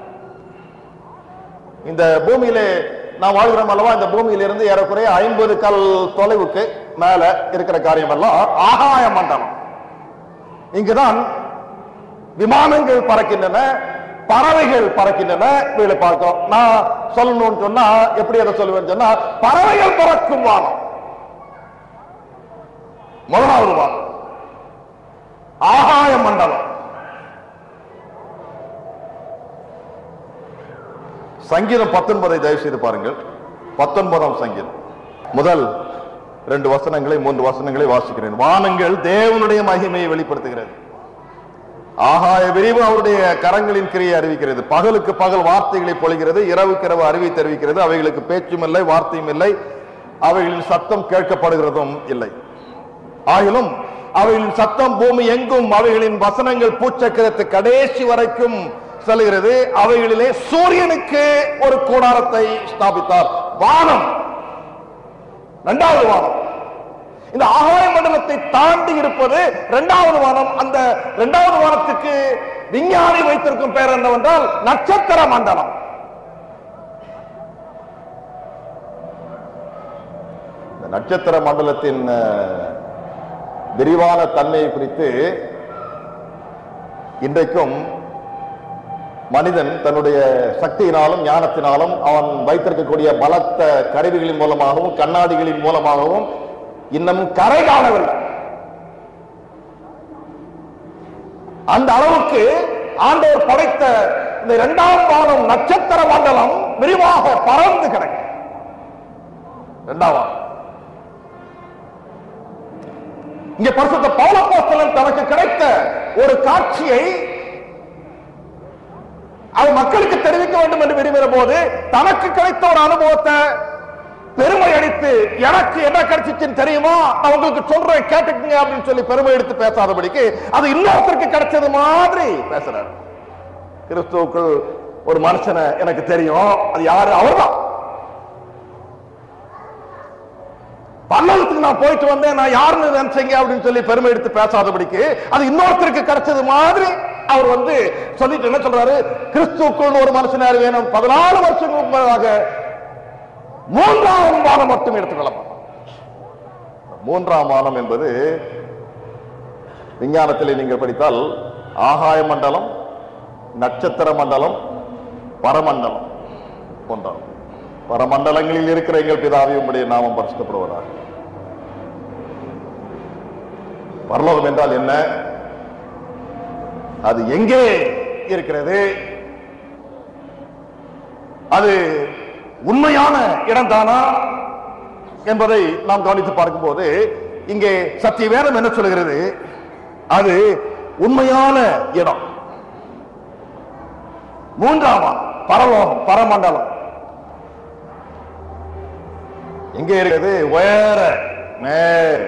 இந்த பூமியிலே நாம் வாழ்கிறோம் அல்லவா இந்த பூமியிலிருந்து ஏறக்குறைய ஐம்பது கல் தொலைவுக்கு மேல இருக்கிற காரியம் எல்லாம் ஆகாய மண்டலம் இங்குதான் விமானங்கள் பறக்கின்றன பறவைகள் பறக்கின்றன இவைகளை பார்க்கிறோம் நான் சொல்லணும்னு சொன்னா எப்படி அதை சொல்லுவேன்னு சொன்னா பறவைகள் பறக்கும் வானம் முதலாவது வானம் ஆகாய மண்டலம் சங்கீதம் பத்தொன்பதை தயவு செய்து பாருங்கள் பத்தொன்பதாம் சங்கீதம் முதல் ரெண்டு வசனங்களை மூன்று வசனங்களை வாசிக்கிறேன் வானங்கள் தேவனுடைய மகிமையை வெளிப்படுத்துகிறது ஆகாய விரிவு அவருடைய கரங்களின் கிரியை அறிவிக்கிறது பகலுக்கு பகல் வார்த்தைகளை பொழிகிறது இரவுக்கு இரவு அறிவை தெரிவிக்கிறது அவைகளுக்கு பேச்சும் இல்லை வார்த்தையும் இல்லை அவைகளின் சத்தம் கேட்கப்படுகிறதும் இல்லை ஆயினும் அவைகளின் சத்தம் பூமி எங்கும் அவைகளின் வசனங்கள் பூச்சக்கரத்து கடைசி வரைக்கும் செல்கிறது அவைகளிலே சூரியனுக்கு ஒரு கூடாரத்தை ஸ்தாபித்தார் வானம் இரண்டாவது வானம் இந்த ஆகாய மண்டலத்தை தாண்டி இருப்பது இரண்டாவது வானம் அந்த இரண்டாவது வானத்துக்கு விஞ்ஞானி வைத்திருக்கும் பெயர் என்னவென்றால் நட்சத்திர மண்டலம் இந்த நட்சத்திர மண்டலத்தின் அஹ், விரிவான தன்மையை குறித்து இன்றைக்கும் மனிதன் தன்னுடைய சக்தியினாலும் ஞானத்தினாலும் அவன் வைத்திருக்கக்கூடிய பலத்த கருவிகளின் மூலமாகவும் கண்ணாடிகளின் மூலமாகவும் இன்னமும் கரை காணவில்லை அந்த அளவுக்கு ஆண்டவர் படைத்த இந்த இரண்டாம் வானம் நட்சத்திர மண்டலம் விரிவாக பறந்து கிடக்கு இரண்டாம் வானம் இங்க பரிசுத்த பௌலப்போஸ்தலன் தனக்கு கிடைத்த ஒரு காட்சியை அது மக்களுக்கு தெரிவிக்க வேண்டும் என்று விரும்புகிற போது தனக்கு கிடைத்த ஒரு அனுபவத்தை பெருமை அடித்து எனக்கு என்ன கிடைச்சிச்சுன்னு தெரியுமா நான் உங்களுக்கு சொல்றேன் கேட்டுக்கங்க அப்படின்னு சொல்லி பெருமை எடுத்து பேசாதபடிக்கு அது இன்னொருத்தருக்கு கிடைச்சது மாதிரி பேசுறாரு கிறிஸ்துவுக்குள் ஒரு மனுஷனை எனக்கு தெரியும் அது யாரு அவர்தான் பல்லவத்துக்கு நான் போயிட்டு வந்தேன் நான் யாருன்னு நினைச்சீங்க அப்படின்னு சொல்லி பெருமை எடுத்து பேசாதபடிக்கு அது இன்னொருத்தருக்கு கிடைச்சது மாதிரி அவர் வந்து சொல்லிட்டு என்ன சொல்றாரு கிறிஸ்துக்குள் ஒரு மனுஷனார் வேணும் பதினாலு வருஷங்களுக்கு முன்பதாக மூன்றாம் வானம் மட்டும் எடுத்துக்கொள்ளப்படும் மூன்றாம் வானம் என்பது விஞ்ஞானத்திலே நீங்கள் படித்தால் ஆகாய மண்டலம் நட்சத்திர மண்டலம் பரமண்டலம் போன்றாம் பரமண்டலங்களில் இருக்கிற எங்கள் பிதாவை உம்முடைய நாமம் பரிசுத்தப்படுவதாக பரலோகம் என்றால் என்ன அது எங்கே இருக்கிறது அது உண்மையான இடம்தானா என்பதை நாம் கவனித்து பார்க்கும்போது இங்கே சத்திய வேதம் என்ன சொல்கிறது அது உண்மையான இடம் மூன்றாமா பரலோகம் பரமண்டலம் எங்கே இருக்கிறது உயர மேல்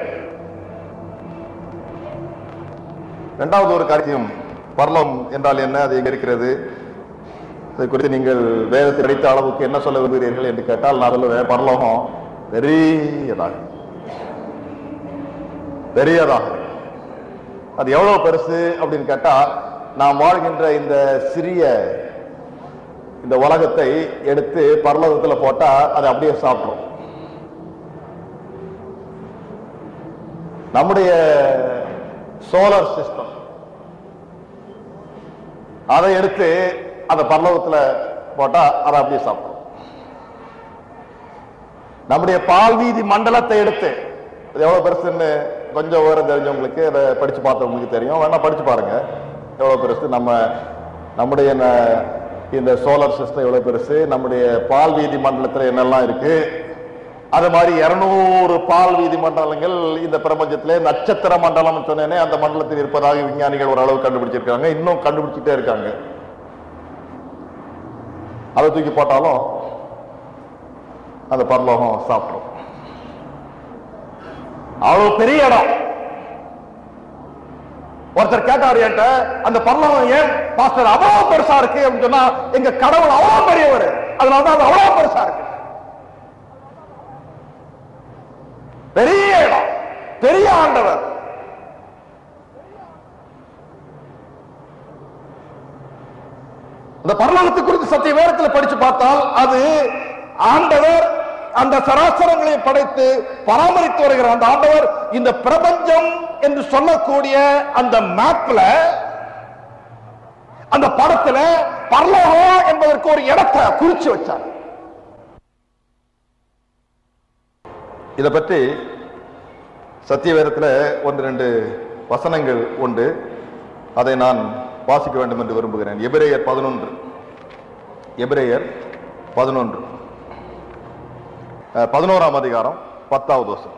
இரண்டாவது ஒரு காரியம் பரலம் என்றால் என்ன அது எங்க இருக்கிறது இதை குறித்து நீங்கள் வேதத்தை படித்த அளவுக்கு என்ன சொல்ல விரும்புகிறீர்கள் என்று கேட்டால் நான் சொல்லுவேன் பரலோகம் பெரியதாக பெரியதாக அது எவ்வளவு பெருசு அப்படின்னு கேட்டா நாம் வாழ்கின்ற இந்த சிறிய இந்த உலகத்தை எடுத்து பரலோகத்துல போட்டா அதை அப்படியே சாப்பிடும் நம்முடைய சோலார் சிஸ்டம் அதை எடுத்து அந்த பரலோகத்துல போட்டா அதை அப்படியே சாப்பிடும் நம்முடைய பால்வீதி மண்டலத்தை எடுத்து இது எவ்வளவு பெருசுன்னு கொஞ்சம் விவரம் தெரிஞ்சவங்களுக்கு அதை படிச்சு பார்த்தவங்களுக்கு தெரியும் வேணா படிச்சு பாருங்க எவ்வளவு பெருசு நம்ம நம்முடைய ந- இந்த சோலார் சிஸ்டம் எவ்வளவு பெருசு நம்முடைய பால் வீதி மண்டலத்துல என்னெல்லாம் இருக்கு அது மாதிரி இருநூறு பால் வீதி மண்டலங்கள் இந்த பிரபஞ்சத்திலே நட்சத்திர மண்டலம் சொன்னேனே அந்த மண்டலத்தில் இருப்பதாக விஞ்ஞானிகள் ஓரளவு கண்டுபிடிச்சிருக்காங்க இன்னும் கண்டுபிடிச்சிட்டே இருக்காங்க அதை தூக்கி போட்டாலும் அந்த பரலோகம் சாப்பிடும் அவ்வளவு பெரிய இடம் ஒருத்தர் கேட்டார் என்கிட்ட அந்த பரலோகம் ஏன் பாஸ்டர் அவ்வளவு பெருசா இருக்கு அப்படின்னு சொன்னா எங்க கடவுள் அவ்வளவு பெரியவர் அதனாலதான் அது அவ்வளவு பெருசா இருக்கு பெரிய இடம் பெரிய ஆண்டவர் இந்த பரலோகத்தை குறித்து சத்திய வேதத்தில் படிச்சு பார்த்தால் அது ஆண்டவர் அந்த சராசரங்களை படைத்து பராமரித்து வருகிற அந்த ஆண்டவர் இந்த பிரபஞ்சம் என்று சொல்லக்கூடிய அந்த மேப்ல அந்த படத்துல பரலோகம் என்பதற்கு ஒரு இடத்தை குறிச்சு வச்சார் இதை பற்றி சத்தியவேதத்தில் ஒன்று ரெண்டு வசனங்கள் உண்டு அதை நான் வாசிக்க வேண்டும் என்று விரும்புகிறேன் எபிரேயர் பதினொன்று எபிரேயர் பதினொன்று அஹ், பதினோராம் அதிகாரம் பத்தாவது வசனம்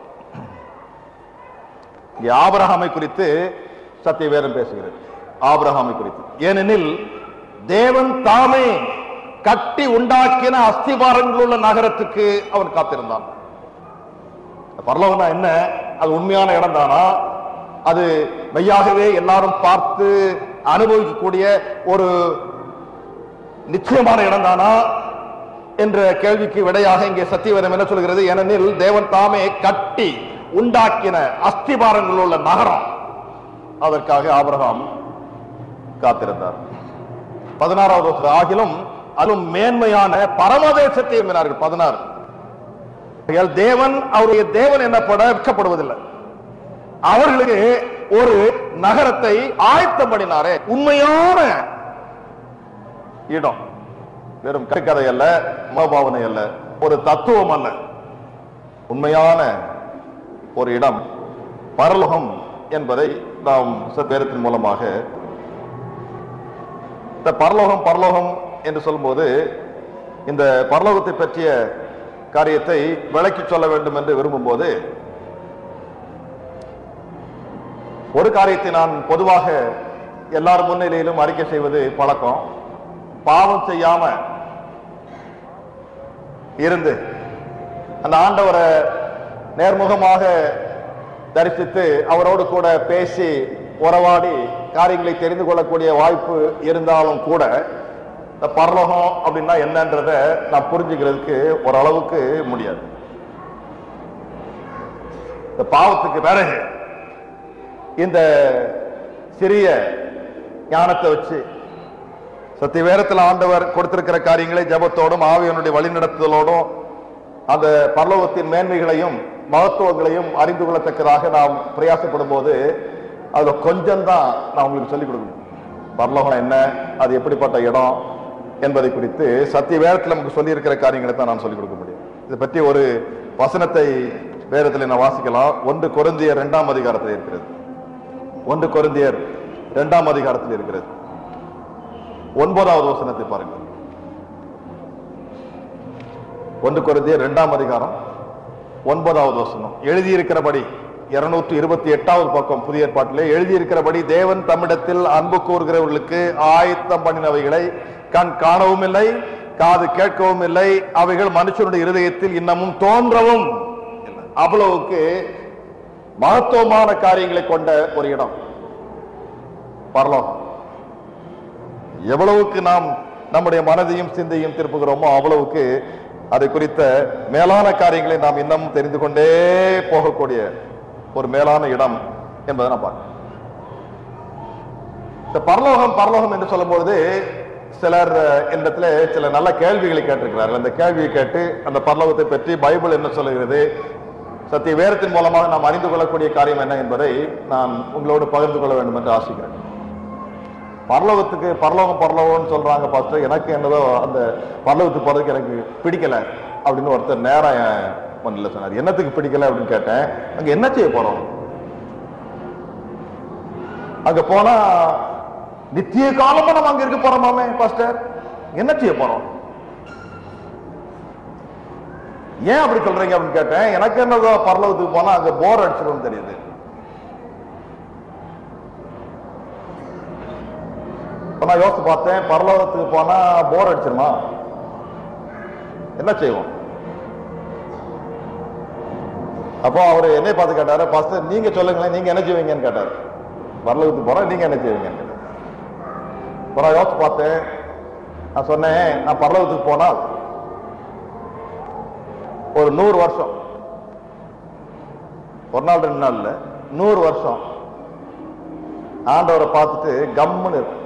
இங்கே ஆபிரகாமை குறித்து சத்தியவேதம் பேசுகிறது ஆபிரகாமை குறித்து ஏனெனில் தேவன் தாமே கட்டி உண்டாக்கின அஸ்திபாரங்கள் உள்ள நகரத்துக்கு அவன் காத்திருந்தான் பரலோகம்னா என்ன அது உண்மையான இடம் தானா அது மெய்யாகவே எல்லாரும் பார்த்து அனுபவிக்கக்கூடிய ஒரு நிச்சயமான இடம் தானா என்ற கேள்விக்கு விடையாக இங்கே சத்தியவேதம் என்ன சொல்கிறது ஏனெனில் தேவன் தாமே கட்டி உண்டாக்கின அஸ்திபாரங்கள் உள்ள நகரம் அதற்காக ஆபிரகாம் காத்திருந்தார் பதினாறாவது வருஷம் ஆகிலும் அதுவும் மேன்மையான பரமதேசத்தை எண்ணினார்கள் பதினாறு ஆகையால் தேவன் அவருடைய தேவன் என்னப்பட வெட்கப்படுவதில்லை அவர்களுக்கு ஒரு நகரத்தை ஆயத்தம் பண்ணினாரே உண்மையான இடம் வெறும் கதை அல்ல மனோபாவனை அல்ல ஒரு தத்துவம் அல்ல உண்மையான ஒரு இடம் பரலோகம் என்பதை நாம் பேரத்தின் மூலமாக இந்த பரலோகம் பரலோகம் என்று சொல்லும்போது இந்த பரலோகத்தை பற்றிய காரியத்தை விளக்கி சொல்ல வேண்டும் என்று விரும்பும்போது ஒரு காரியத்தை நான் பொதுவாக எல்லார் முன்னிலையிலும் அறிக்கை செய்வது பழக்கம் பாவம் செய்யாம இருந்து அந்த ஆண்டவரை நேர்முகமாக தரிசித்து அவரோடு கூட பேசி உறவாடி காரியங்களை தெரிந்து கொள்ளக்கூடிய வாய்ப்பு இருந்தாலும் கூட இந்த பரலோகம் அப்படின்னா என்னன்றத நான் புரிஞ்சுக்கிறதுக்கு ஓரளவுக்கு முடியாது இந்த பாவத்துக்கு பிறகு இந்த சிறிய ஞானத்தை வச்சு சத்திய வேரத்தில் ஆண்டவர் கொடுத்திருக்கிற காரியங்களை ஜபத்தோடும் ஆவியனுடைய வழிநடத்துதலோடும் அந்த பரலோகத்தின் மேன்மைகளையும் மகத்துவங்களையும் அறிந்து கொள்ளத்தக்கதாக நாம் பிரயாசப்படும் போது அதுல கொஞ்சம் தான் நான் உங்களுக்கு சொல்லிக் கொடுக்கணும் பரலோகம் என்ன அது எப்படிப்பட்ட இடம் என்பதை குறித்து சத்திய வேதத்தில் நமக்கு சொல்லி இருக்கிற காரியங்களை தான் நான் சொல்லிக் கொடுக்க முடியும் இதை பற்றி ஒரு வசனத்தை வேதத்தில் நான் வாசிக்கலாம் ஒன்று கொருந்தியர் இரண்டாம் அதிகாரத்தில் இருக்கிறது ஒன்று கொருந்தியர் இரண்டாம் அதிகாரத்தில் இருக்கிறது ஒன்பதாவது வசனத்தை பாருங்கள் ஒன்று கொருந்தியர் இரண்டாம் அதிகாரம் ஒன்பதாவது வசனம் எழுதியிருக்கிறபடி இருநூற்றி இருபத்தி எட்டாவது பக்கம் புதிய ஏற்பாட்டிலே எழுதியிருக்கிறபடி தேவன் தம்மிடத்தில் அன்பு கூறுகிறவர்களுக்கு ஆயத்தம் பண்ணினவைகளை கண் காணவும் இல்லை காது கேட்கவும் இல்லை அவைகள் மனுஷனுடைய இருதயத்தில் இன்னமும் தோன்றவும் இல்லை. அவ்வளவுக்கு மகத்துவமான காரியங்களை கொண்ட ஒரு இடம் பரலோகம் எவ்வளவுக்கு நாம் நம்முடைய மனதையும் சிந்தையும் திருப்புகிறோமோ அவ்வளவுக்கு அதை குறித்த மேலான காரியங்களை நாம் இன்னமும் தெரிந்து கொண்டே போகக்கூடிய ஒரு மேலான இடம் என்பதை நான் பார்க்கிறேன் இந்த பரலோகம் பரலோகம் என்று சொல்லும்பொழுது சிலர் இடத்துல சில நல்ல கேள்விகளை கேட்டிருக்கிறார்கள் அந்த கேள்வியை கேட்டு அந்த பரலோகத்தை பற்றி பைபிள் என்ன சொல்லுகிறது சத்திய வேரத்தின் மூலமாக நாம் அறிந்து கொள்ளக்கூடிய காரியம் என்ன என்பதை நான் உங்களோடு பகிர்ந்து கொள்ள வேண்டும் என்று ஆசிக்கிறேன் பரலோகத்துக்கு பரலோகம் பரலோகம்னு சொல்றாங்க பாஸ்டர் எனக்கு என்னதோ அந்த பரலோகத்துக்கு போறதுக்கு எனக்கு பிடிக்கல அப்படின்னு ஒருத்தர் நேரம் என் மண்ணில் சொன்னார் என்னத்துக்கு பிடிக்கல அப்படின்னு கேட்டேன் அங்க என்ன செய்ய போறோம் அங்க போனா நித்திய காலமா நம்ம அங்க இருக்க போறோமாமே பாஸ்டர் என்ன செய்ய போறோம் ஏன் அப்படி சொல்றீங்க அப்படின்னு கேட்டேன் எனக்கு என்னதோ பரலோகத்துக்கு போனா அங்க போர் அடிச்சிடும் தெரியுது இப்ப நான் யோசிச்சு பார்த்தேன் பரலோகத்துக்கு போனா போர் அடிச்சிருமா என்ன செய்வோம் அப்போ அவர் என்னை பார்த்து கேட்டாரு பாஸ்டர் நீங்க சொல்லுங்களேன் நீங்க என்ன செய்வீங்கன்னு கேட்டாரு பரலோகத்துக்கு போறா நீங்க என்ன செய்வீங்கன்னு கேட்டாரு இப்ப நான் யோசிச்சு பார்த்தேன் நான் சொன்னேன் நான் பரலோகத்துக்கு போனால் ஒரு நூறு வருஷம் ஒரு நாள் ரெண்டு நாள் இல்ல நூறு வருஷம் ஆண்டவரை பார்த்துட்டு கம்முன்னு இருக்கு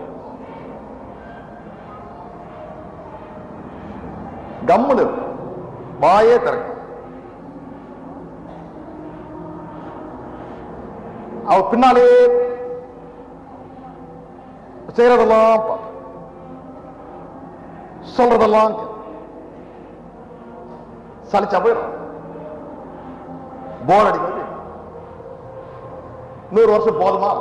கம்முன்னு இருக்கு வாயே திறக்கும் அவர் பின்னாலே செய்யறதெல்லாம் பார்க்கும். சொல்றதெல்லாம் சலிச்சா போயிடும் போர் அடிக்கிறது நூறு வருஷம் போதுமா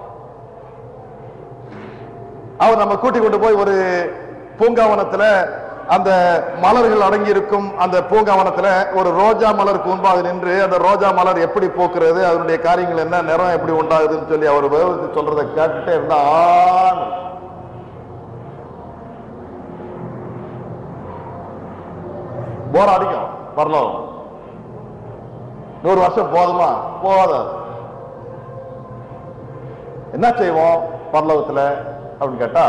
அவர் நம்ம கூட்டி கொண்டு போய் ஒரு பூங்காவனத்துல அந்த மலர்கள் அடங்கி இருக்கும் அந்த பூங்காவனத்துல ஒரு ரோஜா மலருக்கு முன்பாக நின்று அந்த ரோஜா மலர் எப்படி பூக்கிறது அதனுடைய காரியங்கள் என்ன நிறம் எப்படி உண்டாகுதுன்னு சொல்லி அவர் விவரித்து சொல்றதை கேட்டுட்டே இருந்தா ஆன்னு. போர் அடிக்கும் வரலாம் நூறு வருஷம் போதுமா போதாது என்ன செய்வோம் பரலோகத்துல அப்படின்னு கேட்டா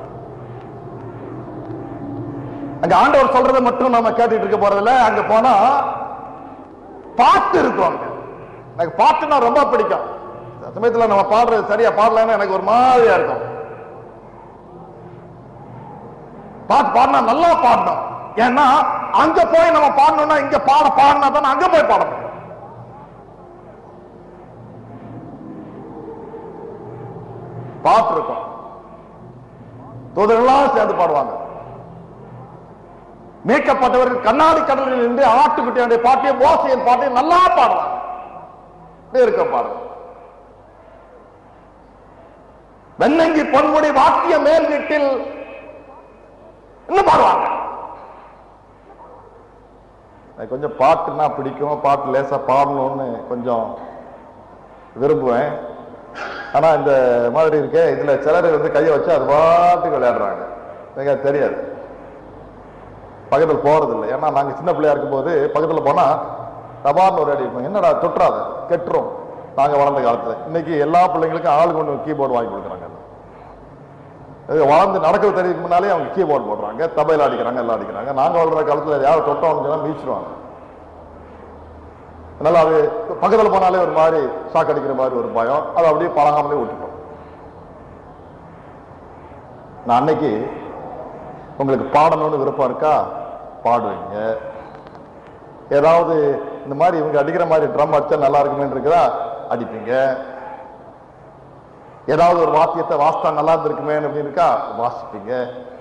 அங்க ஆண்டவர் சொல்றதை மட்டும் நம்ம கேட்டுட்டு இருக்க போறதில்ல அங்க போனா பாட்டு இருக்கும் அங்க எனக்கு பாட்டுனா ரொம்ப பிடிக்கும் இந்த சமயத்துல நம்ம பாடுறது சரியா பாடலன்னா எனக்கு ஒரு மாதிரியா இருக்கும் பாட்டு பாடினா நல்லா பாடணும் ஏன்னா அங்க போய் நம்ம பாடணும்னா இங்க பாட பாடினா தானே அங்க போய் பாடணும் பாட்டு இருக்கும் தூதர்கள்லாம் சேர்ந்து பாடுவாங்க மீட்கப்பட்டவர்கள் கண்ணாடி கடலில் நின்று ஆட்டுக்குட்டியுடைய பாட்டையும் மோசையின் பாட்டையும் நல்லா பாடுவாங்க இப்படி இருக்க பாடுறது வெண்ணங்கி பொன்முடி வாக்கிய மேல் வீட்டில் இன்னும் பாடுவாங்க எனக்கு கொஞ்சம் பாட்டுனா பிடிக்கும் பாட்டு லேசா பாடணும்னு கொஞ்சம் விரும்புவேன் ஆனா இந்த மாதிரி இருக்கே இதுல சிலர் வந்து கையை வச்சு அது பாட்டுக்கு விளையாடுறாங்க எனக்கு அது தெரியாது பக்கத்துல போறது இல்லை ஏன்னா நாங்க சின்ன பிள்ளையா இருக்கும்போது பக்கத்துல போனா தபார்னு ஒரு அடி இருக்கும் என்னடா தொட்டுறாத கெட்டுரும் நாங்க வளர்ந்த காலத்துல இன்னைக்கு எல்லா பிள்ளைங்களுக்கும் ஆளுக்கு ஒன்று கீபோர்டு வாங்கி கொடுக்குறாங்க இது வளர்ந்து நடக்கிறது தெரியறதுக்கு முன்னாலே அவங்க கீபோர்டு போடுறாங்க தபையில் அடிக்கிறாங்க எல்லாம் அடிக்கிறாங்க நாங்க வளர்ற காலத்துல யாரும் தொட்டோம்னு சொன்னா மீச்சிருவாங்க அதனால அது பக்கத்துல போனாலே ஒரு மாதிரி ஷாக் அடிக்கிற மாதிரி ஒரு பயம் அதை அப்படியே பழகாமலே விட்டுட்டோம் நான் அன்னைக்கு உங்களுக்கு பாடணும்னு விருப்பம் இருக்கா பாடுவீங்க ஏதாவது இந்த மாதிரி இவங்க அடிக்கிற மாதிரி ட்ரம் அடிச்சா நல்லா இருக்குமே இருக்குதா அடிப்பீங்க ஏதாவது ஒரு வாத்தியத்தை வாசித்தா நல்லா இருந்திருக்குமே அப்படின்னு இருக்கா வாசிப்பீங்க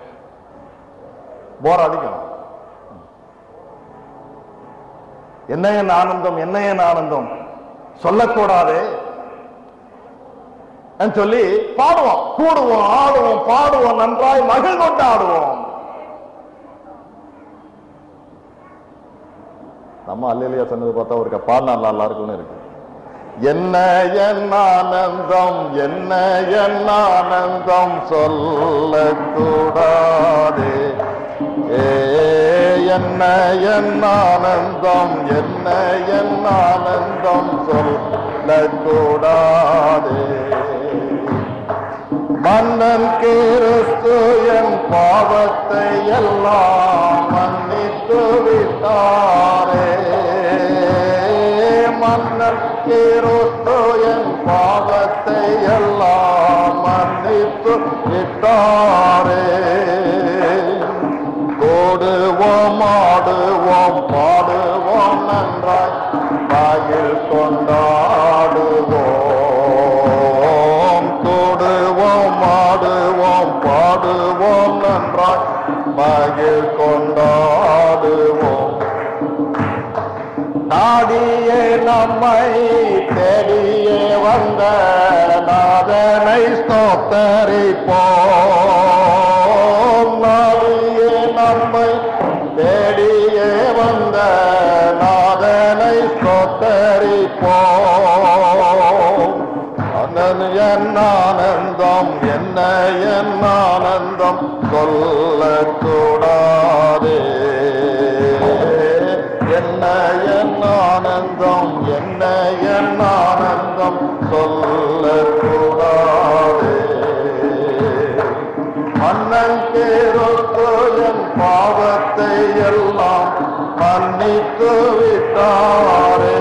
போர் அடிக்கும் என்ன என் ஆனந்தம் என்ன என் ஆனந்தம் சொல்லக்கூடாதே சொல்லி பாடுவோம் கூடுவோம் ஆடுவோம் பாடுவோம் நன்றாய் மகிழ் கொண்டு ஆடுவோம் நம்ம அல்லையா சொன்னது பார்த்தா ஒரு பாடினா நல்லா இருக்கும்னு இருக்கு என்ன என் ஆனந்தம் என்ன என் ஆனந்தம் சொல்லக்கூடாதே ஏ என்ன என் ஆனந்தம் என்ன என் ஆனந்தம் சொல்லக்கூடாதே மன்னன் கிறிஸ்து என் பாவத்தை எல்லாம் மன்னித்து விட்டாரே மன்னன் கிறிஸ்து என் பாவத்தை எல்லாம் மன்னித்து விட்டாரே ஓடுவோம் ஆடுவோம் பாடுவோம் நன்றாய் மகிழ் கொண்டாடுவோம் கூடுவோம் ஆடுவோம் பாடுவோம் நன்றாய் மகிழ் கொண்டாடுவோம் நாடியே நம்மை தேடியே வந்த நாதனை ஸ்தோத்தரிப்போம் நாடியே நம்மை தேடியே வந்த நாதனை ஸ்தோத்தரிப்போம் அனன் என் ஆனந்தம் என்ன என் ஆனந்தம் சொல்லக்கூடாதே என்ன என் ஆனந்தம் என்ன என் ஆனந்தம் சொல்லக்கூடாதே மன்னன் பேரொத்து என் பாவத்தை எல்லாம் மன்னித்து விட்டாரே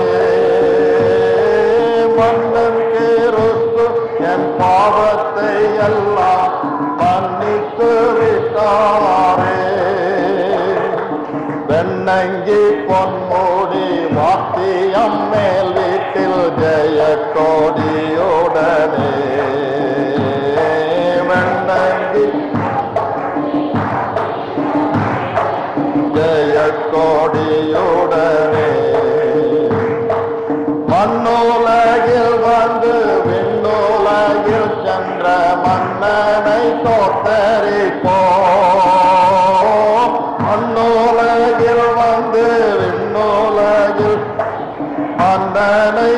மன்னன் பேரொத்து என் பாவத்தை எல்லாம் மன்னித்து விட்டாரே வெண்ணங்கி பொன்மூடி வாத்தியம் மேல் வீட்டில் ஜெய கோடியுடனே வெண்ணங்கி மண்ணுலகில் வந்து விண்ணுலகில் சென்ற மன்னனை தோத்தரிப்போம் மண்ணுலகில் வந்து விண்ணுலகில் மன்னனை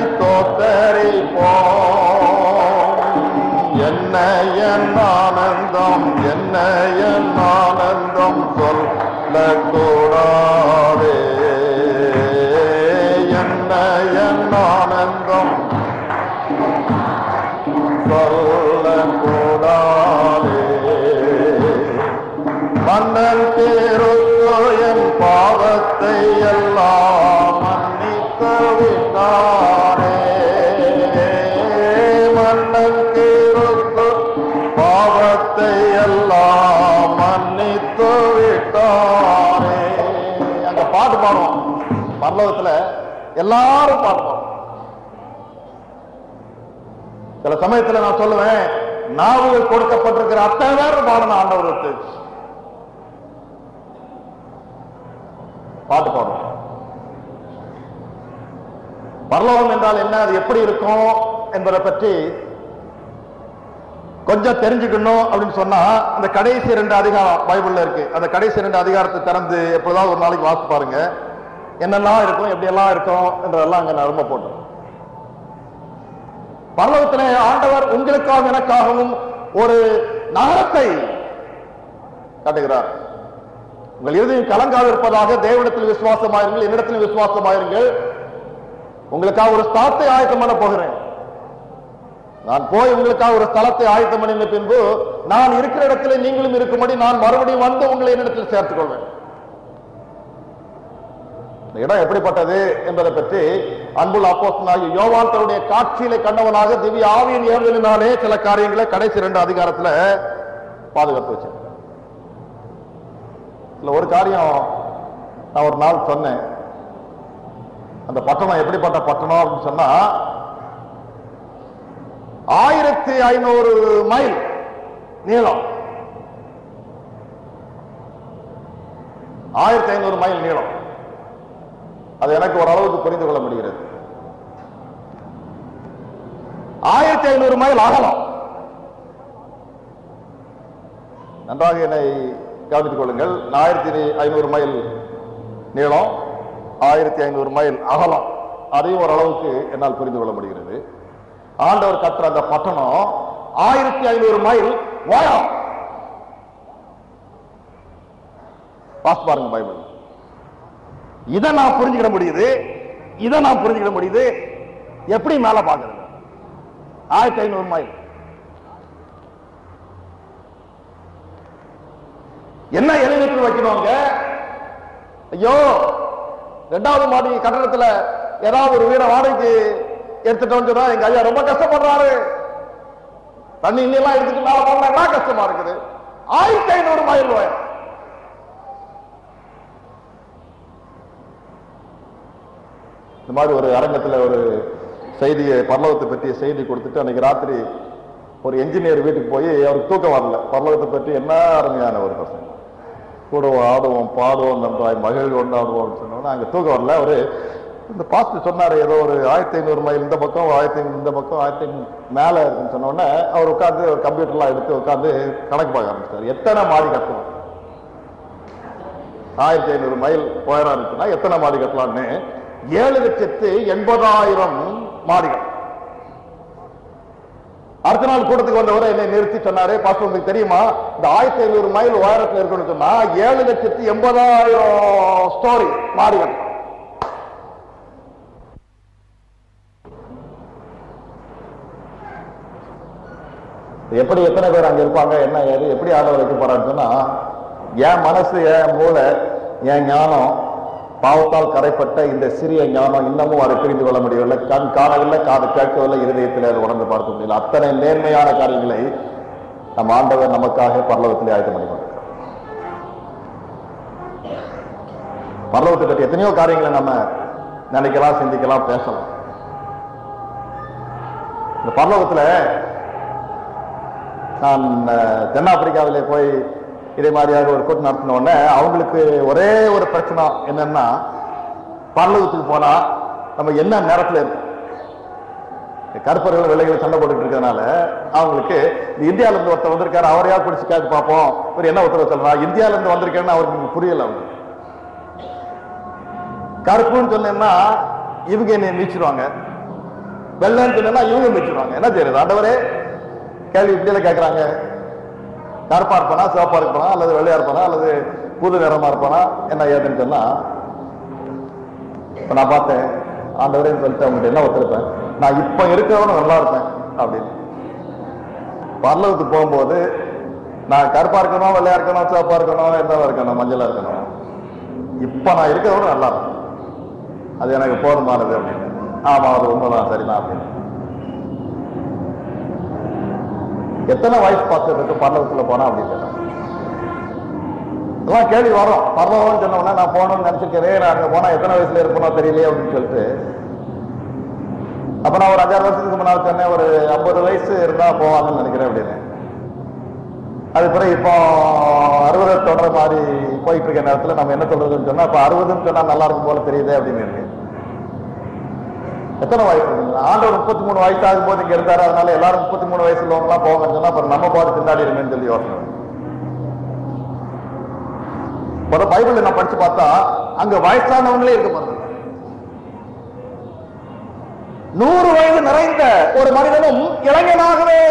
தோத்தரிப்போம் என்ன என் ஆனந்தம் என்ன என் ஆனந்தம் சொல்லக்கூடாதே என்ன என் ஆனந்தம் சொல்லக்கூடாதே மன்னன் பேருக்கு என் பாவத்தை எல்லாம் மன்னித்து விட்டாரே மன்னன் பேருக்கு பாவத்தை எல்லாம் மன்னித்து விட்டாரே அந்த பாட்டு பாடுவோம் பரலோகத்துல எல்லாரும் பாடுவோம் சில சமயத்துல நான் சொல்லுவேன் நாவுகள் கொடுக்கப்பட்டிருக்கிற அத்தனை பேரும் பாடணும் ஆண்டவருக்கு பாட்டு பாடுவோம் பரலோகம் என்றால் என்ன அது எப்படி இருக்கும் என்பதை பற்றி கொஞ்சம் தெரிஞ்சுக்கணும் அப்படின்னு சொன்னா அந்த கடைசி ரெண்டு அதிகாரம் பைபிள்ல இருக்கு அந்த கடைசி ரெண்டு அதிகாரத்தை திறந்து எப்போதாவது ஒரு நாளைக்கு வாசித்து பாருங்க என்னெல்லாம் இருக்கும் எப்படியெல்லாம் இருக்கும் என்றதெல்லாம் அங்க நான் ரொம்ப போட்டோம் பரலோகத்திலே ஆண்டவர் உங்களுக்காகவும் எனக்காகவும் ஒரு நகரத்தை காட்டுகிறார் உங்கள் இறுதியும் கலங்காது இருப்பதாக தேவனிடத்தில் விசுவாசமாயிருங்கள் என்னிடத்தில் விசுவாசமாயிருங்கள் உங்களுக்காக ஒரு ஸ்தலத்தை ஆயத்தம் பண்ண போகிறேன் நான் போய் உங்களுக்காக ஒரு ஸ்தலத்தை ஆயத்தம் பண்ணின பின்பு நான் இருக்கிற இடத்துல நீங்களும் இருக்கும்படி நான் மறுபடியும் வந்து உங்களை என்னிடத்தில் சேர்த்துக் கொள்வேன் இந்த இடம் எப்படிப்பட்டது என்பதை பற்றி அன்புள்ள அப்போஸ்தலனாகிய யோவான் தன்னுடைய காட்சியில கண்டவனாக திவ்ய ஆவியின் ஏவுதலினாலே சில காரியங்களை கடைசி ரெண்டு அதிகாரத்துல பாதுகாத்து வச்சிருக்கேன் இதுல ஒரு காரியம் நான் ஒரு நாள் சொன்னேன் அந்த பட்டணம் எப்படிப்பட்ட பட்டணம் அப்படின்னு சொன்னா ஆயிரத்தி ஐநூறு மைல் நீளம் ஆயிரத்தி ஐநூறு மைல் நீளம் அது எனக்கு ஓரளவுக்கு புரிந்து கொள்ள முடிகிறது ஆயிரத்தி ஐநூறு மைல் அகலம் நன்றாக என்னை கவனித்துக் கொள்ளுங்கள் ஆயிரத்தி ஐநூறு மைல் நீளம் ஆயிரத்தி ஐநூறு மைல் அகலம் அதையும் ஓரளவுக்கு என்னால் புரிந்து கொள்ள முடிகிறது ஆண்டவர் கட்டுற அந்த பட்டணம் ஆயிரத்தி ஐநூறு மைல் உயரம் பாஸ் பாருங்க பைபிள் இதை நான் புரிஞ்சுக்கிட முடியுது இதை நான் புரிஞ்சுக்கிட முடியுது எப்படி மேல பாக்குறது ஆயிரத்தி ஐநூறு மைல் என்ன எலிவேட்டர் வைக்கணுங்க ஐயோ ரெண்டாவது மாடி கட்டடத்துல ஏதாவது ஒரு வீட வாடகைக்கு எடுத்துட்டோம்னு சொன்னா எங்க ஐயா ரொம்ப கஷ்டப்படுறாரு தண்ணி எல்லாம் எடுத்துட்டு மேல போனா என்ன கஷ்டமா இருக்குது ஆயிரத்தி ஐநூறு மைல் உயரம் இந்த மாதிரி ஒரு அரங்கத்துல ஒரு செய்தியை பரலோகத்தை பற்றிய செய்தி கொடுத்துட்டு அன்னைக்கு ராத்திரி ஒரு என்ஜினியர் வீட்டுக்கு போய் அவருக்கு தூக்கம் வரல பரலோகத்தை பற்றி என்ன அருமையான ஒரு பசங்க கூடுவோம் ஆடுவோம் பாடுவோம் நன்றாய் மகிழ் கொண்டாடுவோம் சொன்னோன்னா அங்க தூக்கம் வரல அவரு இந்த பாஸ்ட் சொன்னாரு ஏதோ ஒரு ஆயிரத்தி ஐநூறு மைல் இந்த பக்கம் ஆயிரத்தி ஐநூறு இந்த பக்கம் ஆயிரத்தி ஐநூறு மேல இருக்குன்னு சொன்ன உடனே அவர் உட்காந்து ஒரு கம்ப்யூட்டர்லாம் எடுத்து உட்காந்து கணக்கு பார்க்க ஆரம்பிச்சார் எத்தனை மாடி கட்டணும் ஆயிரத்தி ஐநூறு மைல் உயரம் இருக்குன்னா எத்தனை மாடி கட்டலாம்னு ஏழு லட்சத்து எண்பதாயிரம் மாடிகள் அடுத்த நாள் கூட்டத்துக்கு வந்தவர் என்னை நிறுத்தி சொன்னாரு பாஸ்டர் உங்களுக்கு தெரியுமா இந்த ஆயிரத்தி ஐநூறு மைல் உயரத்துல இருக்கணும்னு சொன்னா ஏழு லட்சத்து எண்பதாயிரம் ஸ்டோரி மாடிகள் எப்படி எத்தனை பேர் அங்க இருப்பாங்க என்ன ஏது எப்படி ஆண்டவர் வைக்க போறான்னு சொன்னா என் மனசு என் மூளை என் ஞானம் பாவத்தால் கரைப்பட்ட இந்த சிறிய ஞானம் இன்னமும் அதை புரிந்து கொள்ள முடியவில்லை கண் காணவில்லை காது கேட்கவில்லை இருதயத்தில் அதை உணர்ந்து பார்க்க முடியல அத்தனை நேர்மையான காரியங்களை நம் ஆண்டவர் நமக்காக பரலோகத்திலே ஆயத்தம் பண்ணி கொண்டிருக்கிறார் பரலோகத்தை பற்றி எத்தனையோ காரியங்களை நம்ம நினைக்கலாம் சிந்திக்கலாம் பேசலாம் இந்த பரலோகத்துல நான் அஹ், தென்னாப்பிரிக்காவிலே போய் இதே மாதிரியாக ஒரு கூட்டம் நடத்தின உடனே அவங்களுக்கு ஒரே ஒரு பிரச்சனை என்னன்னா பரலோகத்துக்கு போனா நம்ம என்ன நேரத்துல இருக்கோம் கருப்பர்கள் வெள்ளைகள் சண்டை போட்டுட்டு இருக்கிறதுனால அவங்களுக்கு இந்த இந்தியால இருந்து ஒருத்தர் வந்திருக்காரு அவரையா பிடிச்சு கேட்டு பார்ப்போம் இவர் என்ன உத்தரவு சொல்லலாம் இந்தியால இருந்து வந்திருக்கேன்னு அவருக்கு புரியல அவங்களுக்கு கருப்புன்னு சொன்னேன்னா இவங்க என்னை மீச்சிருவாங்க வெள்ளைன்னு சொன்னா இவங்க மீச்சிருவாங்க என்ன செய்யறது ஆண்டவரே கேள்வி இப்படியெல்லாம் கேட்கறாங்க கருப்பா இருப்பானா சிவப்பா இருப்பானா அல்லது வெள்ளையா இருப்பானா அல்லது புது நிறமா இருப்பானா என்ன ஏதுன்னு சொன்னா இப்ப நான் பார்த்தேன் ஆண்டவரேன்னு சொல்லிட்டு அவங்ககிட்ட என்ன ஒத்துருப்பேன் நான் இப்ப இருக்கிறவன நல்லா இருப்பேன் அப்படின்னு பரலவத்துக்கு போகும்போது நான் கருப்பா இருக்கணும் வெள்ளையா இருக்கணும் சிவப்பா இருக்கணும் என்னவா இருக்கணும் மஞ்சளா இருக்கணும் இப்ப நான் இருக்கிறவன நல்லா இருப்பேன் அது எனக்கு போதுமானது அப்படின்னு ஆமா அது உண்மைதான் சரிதான் அப்படின்னு எத்தனை வயசு பார்த்துட்டு பரலவத்துல போனா அப்படின்னு கேட்டான் இதெல்லாம் கேள்வி வரும் பரலவம்னு சொன்ன உடனே நான் போகணும்னு நினைச்சிருக்கேன் நான் அங்க போனா எத்தனை வயசுல இருப்பனோ தெரியலையே அப்படின்னு சொல்லிட்டு அப்ப நான் ஒரு அஞ்சாறு வருஷத்துக்கு முன்னால் சொன்னேன் ஒரு ஐம்பது வயசு இருந்தா போவாங்கன்னு நினைக்கிறேன் அப்படின்னு அது பிறகு இப்போ அறுபது தொடர மாதிரி போயிட்டு இருக்க நேரத்துல நம்ம என்ன சொல்றதுன்னு சொன்னா இப்ப அறுபதுன்னு சொன்னா நல்லா இருக்கும் போல தெரியுதே அப்படின்னு இருக்கு எத்தனை வயசு இருக்குங்க? ஆண்டவர் முப்பத்தி மூணு வயசு ஆகும்போது இங்க இருந்தாரு அதனால எல்லாரும் முப்பத்தி மூணு வயசு உள்ளவங்கலாம் போவாங்கன்னு சொன்னா அப்புறம் நம்ம பாடு திண்டாடி இருமேன்னு சொல்லி யோசனை வரும். ஒரு பைபிள் நான் படிச்சு பார்த்தா அங்க வயசானவங்களே இருக்க போறது நூறு வயது நிறைந்த ஒரு மனிதனும் இளைஞனாகவே